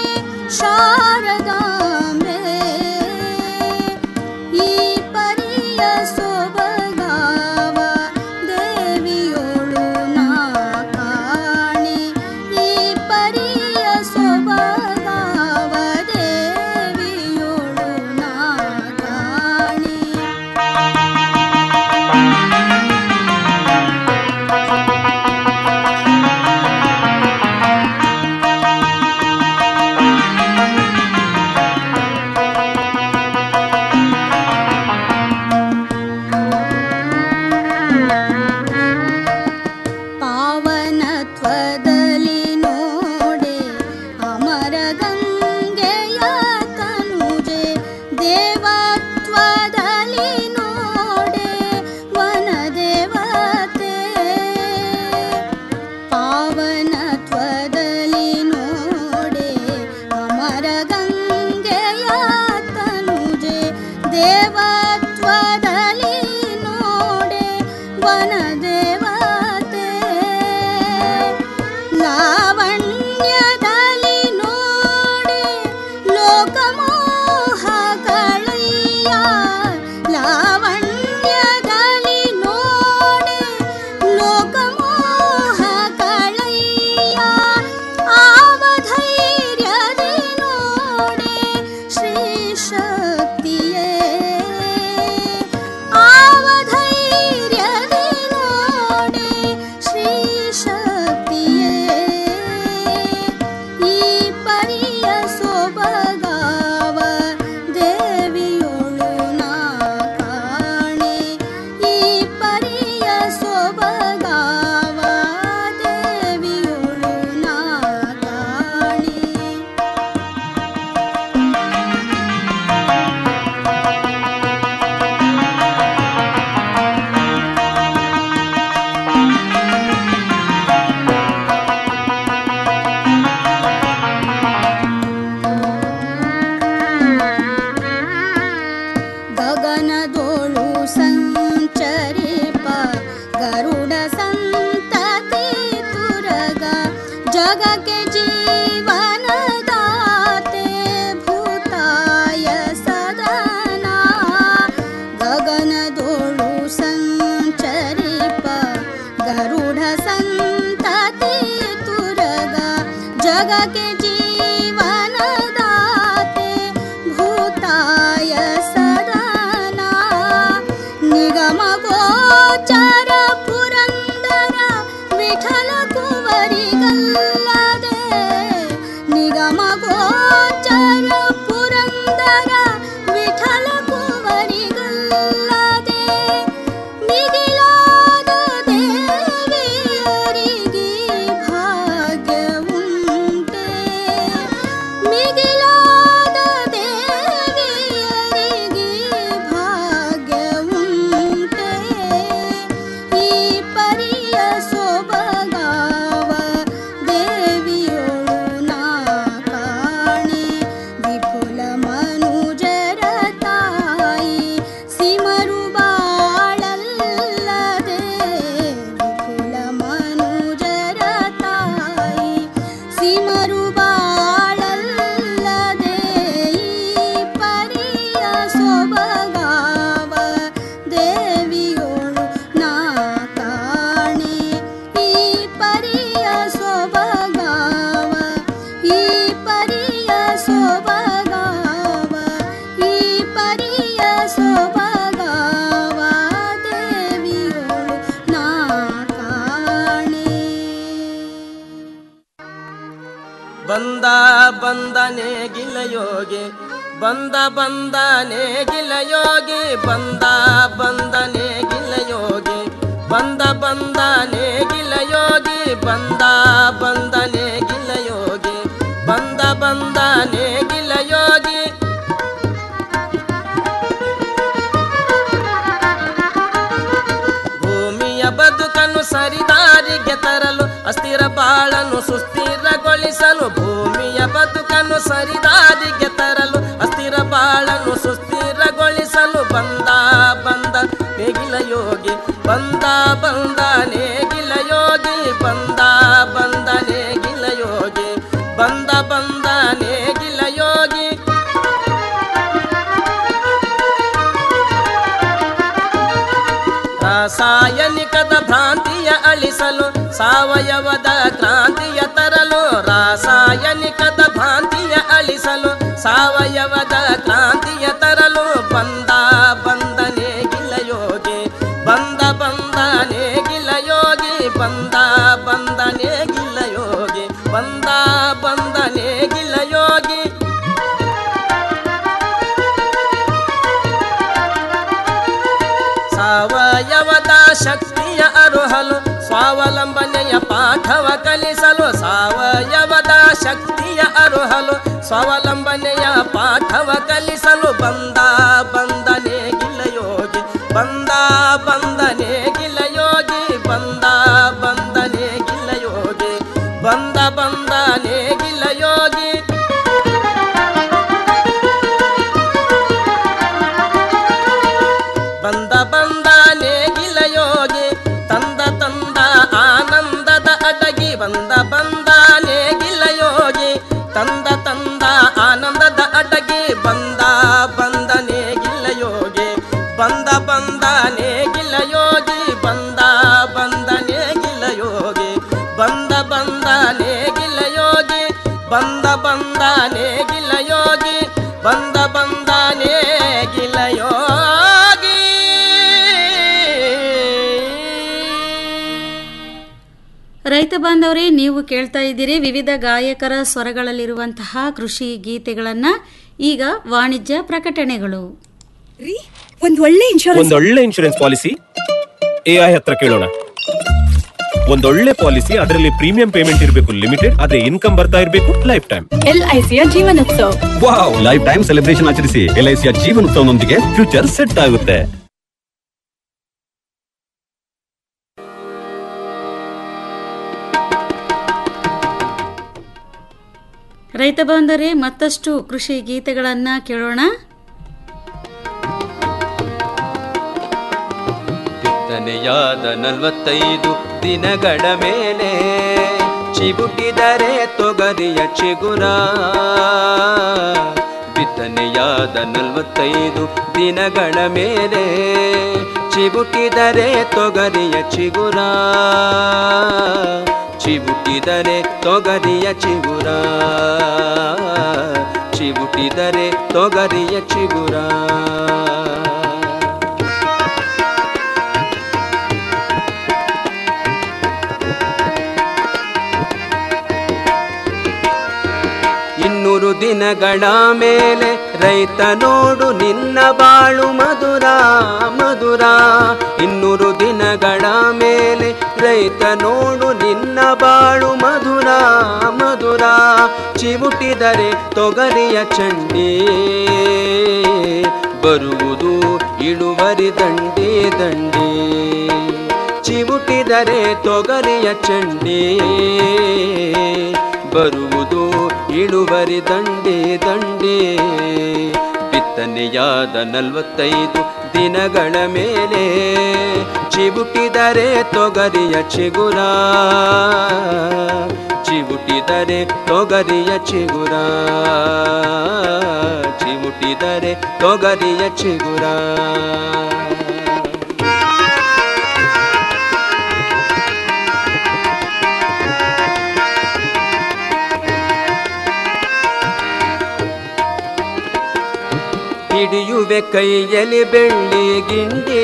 ಶಾರದಾಂಬೆ ಈ ಪರಿಯ ಸೊಬಗಾವ ಗಗನದೋಳು ಸಂಚರಿಪ ಗರುಡ ಸಂತತಿ ತುರಗ ಜಗಕ್ಕೆ ಜೀವನದಾತೆ ಭೂತಾಯ ಸದನ ನಿಗಮ ಗೋಚರ ಪುರಂದರ ವಿಠಲ ಕುವರಿಗಲ್ಲದೆ ನಿಗಮ ಗೋಚರ ಪುರಂದರ ವಿಠಲ ಕುವರಿಗಲ್ಲದೆ ಮಿಗಿಲಾದ ದೇವಿಯರಿಗೆ ಭಾಗ್ಯವುಂಟೆ ಮಿಗಿಲಾದ ದೇವಿಯರಿಗೆ ಭಾಗ್ಯವುಂಟೆ ಈ ಪರಿಯ ಸೊಬಗಾವ ದೇವಿಯೊಳು ನಾ ಕಾಣೆ ವಿಪುಲ ಮನುಜರ ತಾಯಿ ಸಿಮರು ಬಾಳಲ್ಲದೆ ವಿಪುಲ ಮನುಜರ ತಾಯಿ ಸಿಮರು ಬಾಳಲ್ಲದೆ ಈ ಪರಿಯ ಸೊಬಗಾವ ದೇವಿಯೋಳು ನಾ ಕಾಣೆ ಈ ಪರಿಯ ಸೊಬಗಾವ ಈ ಪರಿಯ ಸೊಬಗಾವ ಈ ಪರಿಯ ಸೊಬಗಾವ ದೇವಿಯೋಳು ನಾ ಕಾಣೆ ಬಂದ ಬಂದನೆ ಗಿಲಯೋಗಿ ಬಂದ ಬಂದನೆ ಗಿಲಯೋಗಿ ಬಂದ ಬಂದನೆ ಗಿಲಯೋಗಿ ಬಂದ ಬಂದನೆ ಗಿಲಯೋಗಿ ಬಂದ ಬಂದನೆ ಗಿಲಯೋಗಿ ಬಂದ ಬಂದನೆ ಗಿಲಯೋಗಿ ಭೂಮಿಯ ಬದುಕನ್ನು ಸರಿದಾರಿಗೆ ತರಲು ಅಸ್ಥಿರ ಬಾಳನ್ನು ಸುಸ್ಥಿರಗೊಳಿಸಲು ಭೂಮಿಯ ಬದುಕನ್ನು ಸರಿದಾರಿಗೆ ತರಲು ಅಸ್ಥಿರ ಬಾಳನ್ನು ಸುಸ್ಥಿರಗೊಳಿಸಲು ಬಂದ ಬಂದ ನೇಗಿಲ ಯೋಗಿ ಬಂದ ಬಂದ ನೇಗಿಲ ಯೋಗಿ ಬಂದ ಬಂದ ನೇಗಿಲ ಯೋಗಿ ಬಂದ ಬಂದ ನೇಗಿಲ ಯೋಗಿ ರಾಸಾಯನಿಕದ ಭ್ರಾಂತಿಯ ಅಳಿಸಲು ಸಾವಯವದ ಕ್ರಾಂತಿಯ ತರಲು ರಾಸಾಯನಿಕದ ಭ್ರಾಂತಿಯ ಅಳಿಸಲು ಸಾವಯವದ ಕ್ರಾಂತಿಯ ತರಲು ಬಂದ ಬಂದನೆ ಗಿಲಯೋಗಿ ಬಂದ ಬಂದನೆ ಗಿಲಯೋಗಿ ಬಂದ ಬಂದನೆ ಗಿಲಯೋಗಿ ಬಂದ ಬಂದನೆ ಗಿಲಯೋಗಿ ಸಾವಯವದ ಶಕ್ತಿಯ ಅರುಹಲು ಸ್ವಾವಲಂಬನೆಯ ಪಾಠವ ಕಲಿಸಲು ಸಾವಯವದ ಶಕ್ತಿಯ ಅರುಹಲು ಸ್ವಾವಲಂಬನೆಯ ಪಾಠವ ಕಲಿಸಲು ಬಂದ ಬಂದನೆ ಗಿಲಯೋಗಿ ಬಂದ ಬಂದನೆ ಗಿಲಯೋಗಿ ಬಂದ ಬಂದನೆ ಗಿಲಯೋಗಿ ಬಂದ ಬಂದನೆ ಗಿಲಯೋಗಿ ಬಂದ ಬಂದ ನೇಗಿಲ ಯೋಗಿ ತಂದ ತಂದ ಆನಂದದ ಅಡಗಿ ಬಂದ ಬಂದ ನೇಗಿಲ ಯೋಗಿ ತಂದ ತಂದ ಆನಂದದ ಅಡಗಿ ಬಂದ ಬಂದ ನೇಗಿಲ ಯೋಗಿ ಬಂದ ಬಂದ ನೇಗಿಲ ಯೋಗಿ ಬಂದ ಬಂದ ನೇಗಿಲ ಯೋಗಿ ಬಂದ ಬಂದ ನೇಗಿಲ ಯೋಗಿ ಬಂದ ಬಂದ ನೇಗಿಲ ಯೋಗಿ ಬಂದ ಬಂದ ನೇಗಿಲ ಯೋಗಿ ರೈತ ಬಾಂಧವರೇ ನೀವು ಕೇಳ್ತಾ ಇದ್ದೀರಿ ವಿವಿಧ ಗಾಯಕರ ಸ್ವರಗಳಲ್ಲಿರುವಂತಹ ಕೃಷಿ ಗೀತೆಗಳನ್ನ ಈಗ ವಾಣಿಜ್ಯ ಪ್ರಕಟಣೆಗಳು ಒಂದ್ ಒಳ್ಳೆ ಇನ್ಶೂರೆನ್ಸ್ ಒಂದೊಳ್ಳೆ ಇನ್ಶೂರೆನ್ಸ್ ಪಾಲಿಸಿ ಎಐ ಹತ್ರ ಕೇಳೋಣ ಒಂದೊಳ್ಳೆ ಪಾಲಿಸಿ ಅದರಲ್ಲಿ ಪ್ರೀಮಿಯಂ ಪೇಮೆಂಟ್ ಇರಬೇಕು ಲಿಮಿಟೆಡ್ ಅದೇ ಇನ್ಕಮ್ ಬರ್ತಾ ಇರಬೇಕು ಲೈಫ್ ಟೈಮ್ ಎಲ್ ಐ ಸಿಯ ಜೀವನೋತ್ಸವ ವಾವ್ ಲೈಫ್ ಟೈಮ್ ಸೆಲೆಬ್ರೇಷನ್ ಆಚರಿಸಿ ಎಲ್ಐಸಿಯ ಜೀವನೋತ್ಸವನೊಂದಿಗೆ ಫ್ಯೂಚರ್ ಸೆಟ್ ಆಗುತ್ತೆ ರೈತ ಬಾಂಧವರೇ ಮತ್ತಷ್ಟು ಕೃಷಿ ಗೀತೆಗಳನ್ನ ಕೇಳೋಣ ಬಿತ್ತನೆಯಾದ ನಲವತ್ತೈದು ದಿನಗಳ ಮೇಲೆ ಚಿಬುಟಿದರೆ ತೊಗರಿಯ ಚಿಗುರ ಬಿತ್ತನೆಯಾದ ನಲವತ್ತೈದು ದಿನಗಳ ಮೇಲೆ ಚಿಬುಟಿದರೆ ತೊಗರಿಯ ಚಿಗುರ ಚಿಬುಟಿದರೆ ತೊಗರಿಯ ಚಿಗುರ ಚಿಬುಟಿದರೆ ತೊಗರಿಯ ಚಿಗುರ ಇನ್ನೂರು ದಿನಗಳ ಮೇಲೆ ರೈತ ನೋಡು ನಿನ್ನ ಬಾಳು ಮಧುರ ಮಧುರ ಇನ್ನೂರು ದಿನಗಳ ಮೇಲೆ ರೈತ ನೋಡು ನಿನ್ನ ಬಾಳು ಮಧುರ ಮಧುರ ಚಿವುಟಿದರೆ ತೊಗರಿಯ ಚಂಡಿ ಬರುವುದು ಇಳುವರಿ ದಂಡಿ ದಂಡಿ ಚಿವುಟಿದರೆ ತೊಗರಿಯ ಚಂಡಿ ಬರುವುದು ಇಳುವರಿ ದಂಡೆ ದಂಡೆ ಬಿತ್ತನೆಯಾದ ನಲವತ್ತೈದು ದಿನಗಳ ಮೇಲೆ ಚಿಬುಟಿದರೆ ತೊಗರಿಯ ಚಿಗುರ ಚಿಬುಟಿದರೆ ತೊಗರಿಯ ಚಿಗುರ ಚಿಬುಟಿದರೆ ತೊಗರಿಯ ಚಿಗುರ ಹಿಡಿಯುವೆ ಕೈಯಲ್ಲಿ ಬೆಳ್ಳಿ ಗಿಂಡಿ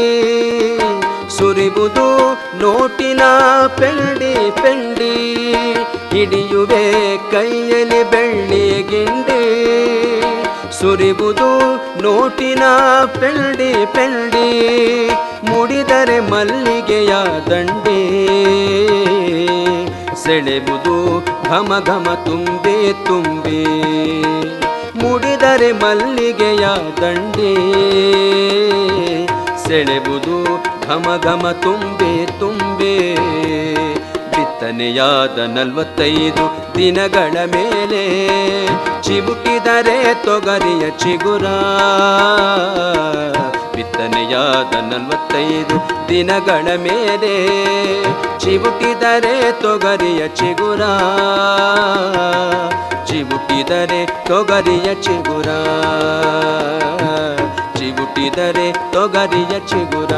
ಸುರಿಬುದು ನೋಟಿನ ಪೆಂಡಿ ಪೆಂಡಿ ಹಿಡಿಯುವೆ ಕೈಯಲ್ಲಿ ಬೆಳ್ಳಿ ಗಿಂಡಿ ಸುರಿಬುದು ನೋಟಿನ ಪೆಂಡಿ ಪೆಂಡಿ ಮುಡಿದರೆ ಮಲ್ಲಿಗೆಯ ದಂಡಿ ಸೆಳೆಬುದು ಘಮ ಘಮ ತುಂಬೆ ತುಂಬೆ ಮುಡಿದರೆ ಮಲ್ಲಿಗೆಯ ದಂಡೆ ಸೆಳೆಬುದು ಘಮ ಘಮ ತುಂಬೆ ತುಂಬೆ ಬಿತ್ತನೆಯಾದ ನಲವತ್ತೈದು ದಿನಗಳ ಮೇಲೆ ಚಿಬುಟಿದರೆ ತೊಗರಿಯ ಚಿಗುರ ಬಿತ್ತನೆಯಾದ ನಲವತ್ತೈದು ದಿನಗಳ ಮೇಲೆ ಚಿಬುಟಿದರೆ ತೊಗರಿಯ ಚಿಗುರ ಚಿಬುಟಿದರೆ ತೊಗರಿಯ ಚಿಗುರ ಚಿಬುಟಿದರೆ ತೊಗರಿಯ ಚಿಗುರ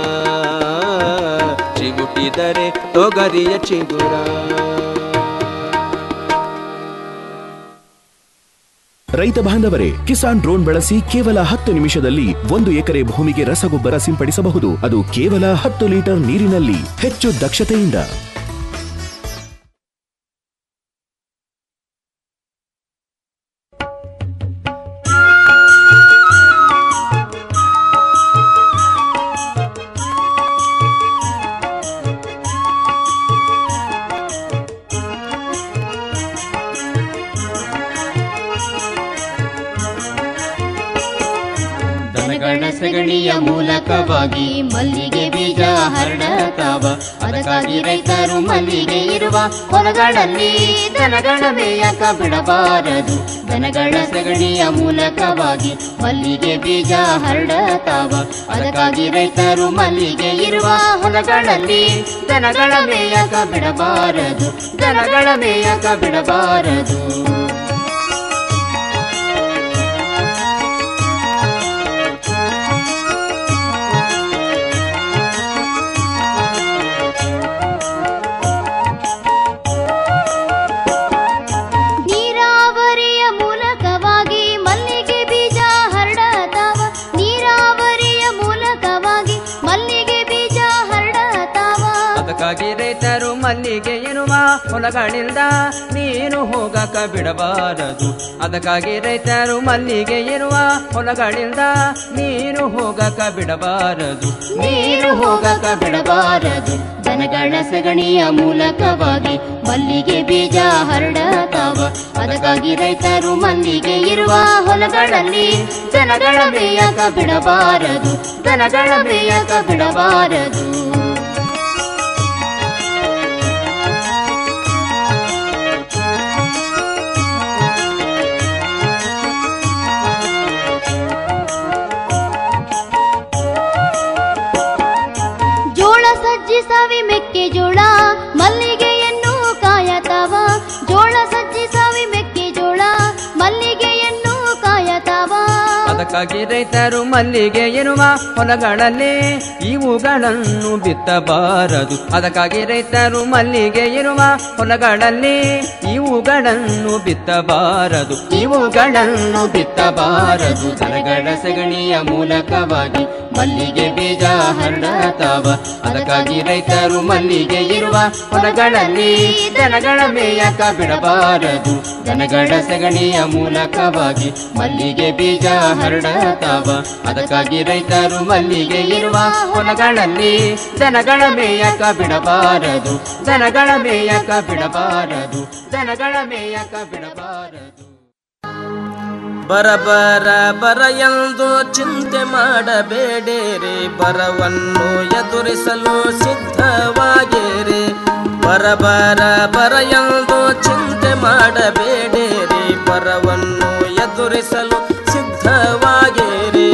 ಚಿಬುಟಿದರೆ ತೊಗರಿಯ ಚಿಗುರ ರೈತ ಬಾಂಧವರೇ ಕಿಸಾನ್ ಡ್ರೋನ್ ಬಳಸಿ ಕೇವಲ ಹತ್ತು ನಿಮಿಷದಲ್ಲಿ ಒಂದು ಎಕರೆ ಭೂಮಿಗೆ ರಸಗೊಬ್ಬರ ಸಿಂಪಡಿಸಬಹುದು ಅದು ಕೇವಲ ಹತ್ತು ಲೀಟರ್ ನೀರಿನಲ್ಲಿ ಹೆಚ್ಚು ದಕ್ಷತೆಯಿಂದ ದನಗಳ ಸಗಣಿಯ ಮೂಲಕವಾಗಿ ಮಲ್ಲಿಗೆ ಬೀಜ ಹರಡತಾವ ಅದಕ್ಕಾಗಿ ರೈತರು ಮಲ್ಲಿಗೆ ಇರುವ ಹೊಲಗಳಲ್ಲಿ ದನಗಳ ಮೇಯಕ ಬಿಡಬಾರದು ದನಗಳ ಸಗಣಿಯ ಮೂಲಕವಾಗಿ ಮಲ್ಲಿಗೆ ಬೀಜ ಹರಡತಾವ ಅದಕ್ಕಾಗಿ ರೈತರು ಮಲ್ಲಿಗೆ ಇರುವ ಹೊಲಗಳಲ್ಲಿ ದನಗಳ ಮೇಯಕ ಬಿಡಬಾರದು ದನಗಳ ಮೇಯಕ ಬಿಡಬಾರದು ನೀರಾವರಿಯ ಮೂಲಕವಾಗಿ ಮಲ್ಲಿಗೆ ಬೀಜ ಹರಡತಾವ ನೀರಾವರಿಯ ಮೂಲಕವಾಗಿ ಮಲ್ಲಿಗೆ ಬೀಜ ಹರಡತಾವ ಅದಕ್ಕಾಗಿ ರೈತರು ಮಲ್ಲಿಗೆ ಎನ್ನುವ ಹೊಲಗಳಿಂದ ನೀನು ಹೋಗಕ ಬಿಡಬಾರದು ಅದಕ್ಕಾಗಿ ರೈತರು ಮಲ್ಲಿಗೆ ಎನ್ನುವ ಹೊಲಗಳಿಂದ ನೀನು ಹೋಗಕ ಬಿಡಬಾರದು ನೀರು ಹೋಗಕ ಬಿಡಬಾರದು ದನಗಳ ಸಗಣಿಯ ಮೂಲಕವಾಗಿ ಮಲ್ಲಿಗೆ ಬೀಜ ಹರಡತಾವ ಅದಕ್ಕಾಗಿ ರೈತರು ಮಲ್ಲಿಗೆ ಇರುವ ಹೊಲಗಳಲ್ಲಿ ದನಗಳ ಮೇಯಕ ಬಿಡಬಾರದು ದನಗಳ ಮೇಯಕ ಬಿಡಬಾರದು ಜೋಳ ಸಜ್ಜಿ ಸವಿ ಮೆಕ್ಕೆಜೋಳ ಮಲ್ಲಿಗೆಯನ್ನು ಕಾಯತಾವ ಜೋಳ ಸಜ್ಜಿ ಸವಿ ಮೆಕ್ಕೆಜೋಳ ಮಲ್ಲಿಗೆಯನ್ನು ಕಾಯತಾವ ಅದಕ್ಕಾಗಿ ರೈತರು ಮಲ್ಲಿಗೆ ಇರುವ ಹೊಲಗಳಲ್ಲಿ ಇವುಗಳನ್ನು ಬಿತ್ತಬಾರದು ಅದಕ್ಕಾಗಿ ರೈತರು ಮಲ್ಲಿಗೆ ಇರುವ ಹೊಲಗಳಲ್ಲಿ ಇವುಗಳನ್ನು ಬಿತ್ತಬಾರದು ಇವುಗಳನ್ನು ಬಿತ್ತಬಾರದು ದನಗಳ ಸಗಣಿಯ ಮೂಲಕವಾಗಿ ಮಲ್ಲಿಗೆ ಬೀಜ ಹರಡತಾವ ಅದಕ್ಕಾಗಿ ರೈತರು ಮಲ್ಲಿಗೆ ಇರುವ ಹೊಲಗಳಲ್ಲಿ ದನಗಳ ಮೇಯಕ ಬಿಡಬಾರದು ದನಗಳ ಸಗಣಿಯ ಮೂಲಕವಾಗಿ ಮಲ್ಲಿಗೆ ಬೀಜ ಹರಡತಾವ ಅದಕ್ಕಾಗಿ ರೈತರು ಮಲ್ಲಿಗೆ ಇರುವ ಹೊಲಗಳಲ್ಲಿ ದನಗಳ ಮೇಯಕ ಬಿಡಬಾರದು ದನಗಳ ಮೇಯಕ ಬಿಡಬಾರದು ದನಗಳ ಮೇಯಕ ಬಿಡಬಾರದು ಬರಬರ ಬರ ಎಂದು ಚಿಂತೆ ಮಾಡಬೇಡಿರಿ ಬರವನ್ನು ಎದುರಿಸಲು ಸಿದ್ಧವಾಗಿರಿ ಬರಬರ ಬರ ಎಂದು ಚಿಂತೆ ಮಾಡಬೇಡಿರಿ ಬರವನ್ನು ಎದುರಿಸಲು ಸಿದ್ಧವಾಗಿರಿ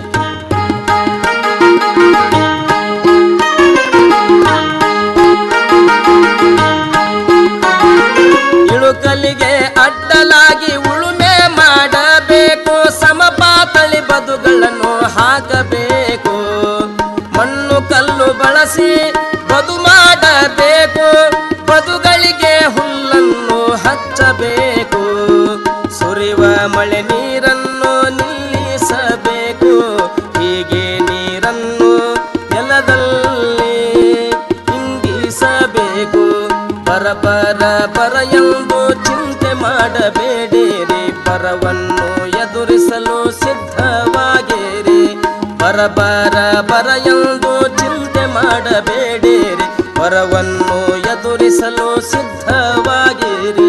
ಇಳುಕಲಿಗೆ ಅಡ್ಡಲಾಗಿ ಉಳುಮೆ ಮಾಡಬೇಕು ಸಮಪಾತಳಿ ಬದುಗಳನ್ನು ಹಾಕಬೇಕು ಮಣ್ಣು ಕಲ್ಲು ಬಳಸಿ ಬದು ಮಾಡಬೇಕು ಬದುಗಳಿಗೆ ಹುಲ್ಲನ್ನು ಹಚ್ಚಬೇಕು ಸುರಿವ ಮಳೆ ನೀರನ್ನು ನಿಲ್ಲಿಸಬೇಕು ಹೀಗೆ ನೀರನ್ನು ನೆಲದಲ್ಲಿ ಇಂಗಿಸಬೇಕು ಬರ ಬರ ಬರ ಎಂದು ಚಿಂತೆ ಮಾಡಬೇಡಿರಿ ಬರವನ್ನು ಎದುರಿಸಲು ಸಿದ್ಧವಾಗಿರಿ ಬರ ಬರ ಬರ ಎಂದು ಚಿಂತೆ ಮಾಡಬೇಡಿರಿ ಬರವನ್ನು ಎದುರಿಸಲು ಸಿದ್ಧವಾಗಿರಿ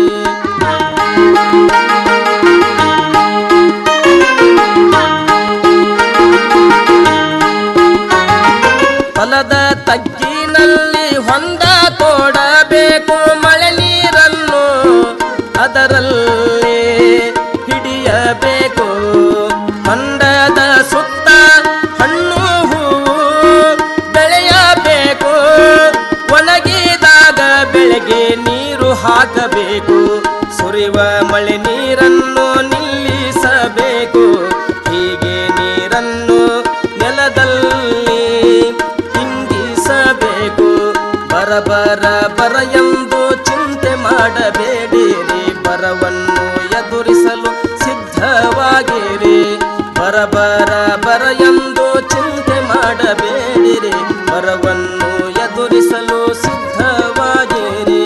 ಹೊಲದ ತಗ್ಗಿನಲ್ಲಿ ಹೊಂದ ತೋಡಬೇಕು ಮಳೆ ನೀರನ್ನು ಅದರಲ್ಲಿ ಹಿಡಿಯಬೇಕು ಹೊಂಡದ ಸುತ್ತ ಹಣ್ಣು ಹೂವು ಬೆಳೆಯಬೇಕು ಒಣಗಿದಾಗ ಬೆಳೆಗೆ ನೀರು ಹಾಕಬೇಕು ಸುರಿವ ಮಳೆ ನೀರನ್ನು ನಿಲ್ಲಿಸಬೇಕು ಹೀಗೆ ನೀರನ್ನು ನೆಲದಲ್ಲಿ ಇಂಗಿಸಬೇಕು ಬರ ಬರ ಬರ ಎಂದು ಚಿಂತೆ ಮಾಡಬೇಡಿರಿ ಬರವನ್ನು ಎದುರಿಸಲು ಸಿದ್ಧವಾಗಿರಿ ಬರ ಬರ ಬರ ಎಂದು ಚಿಂತೆ ಮಾಡಬೇಡಿರಿ ಬರವನ್ನು ಎದುರಿಸಲು ಸಿದ್ಧವಾಗಿರಿ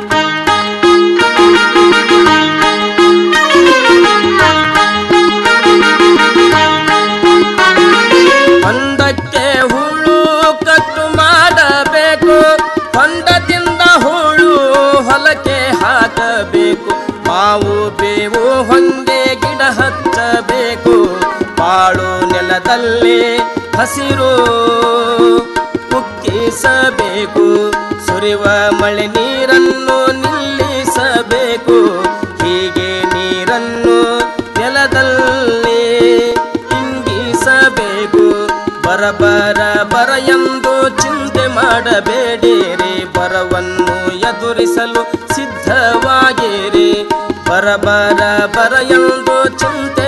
ಹೊಂಡಕ್ಕೆ ಹುಳು ಕಟ್ಟು ಮಾಡಬೇಕು ಹೊಂಡದಿಂದ ಹುಳು ಹೊಲಕ್ಕೆ ಹಾಕಬೇಕು ಮಾವು ಬೇವು ಹೊಂಗೆ ಗಿಡ ಹಚ್ಚಬೇಕು ಬಾಳು ನೆಲದಲ್ಲಿ ಹಸಿರು ಮುಕ್ಕಿಸಬೇಕು ಸುರಿವ ಮಳೆ ನೀರನ್ನು ನಿಲ್ಲಿಸಬೇಕು ಹೀಗೆ ನೀರನ್ನು ನೆಲದಲ್ಲಿ ಇಂಗಿಸಬೇಕು ಬರ ಬರ ಬರ ಎಂದು ಚಿಂತೆ ಮಾಡಬೇಡಿರಿ ಬರವನ್ನು ಎದುರಿಸಲು ಸಿದ್ಧವಾಗಿರಿ ಬರ ಬರ ಬರ ಎಂದು ಚಿಂತೆ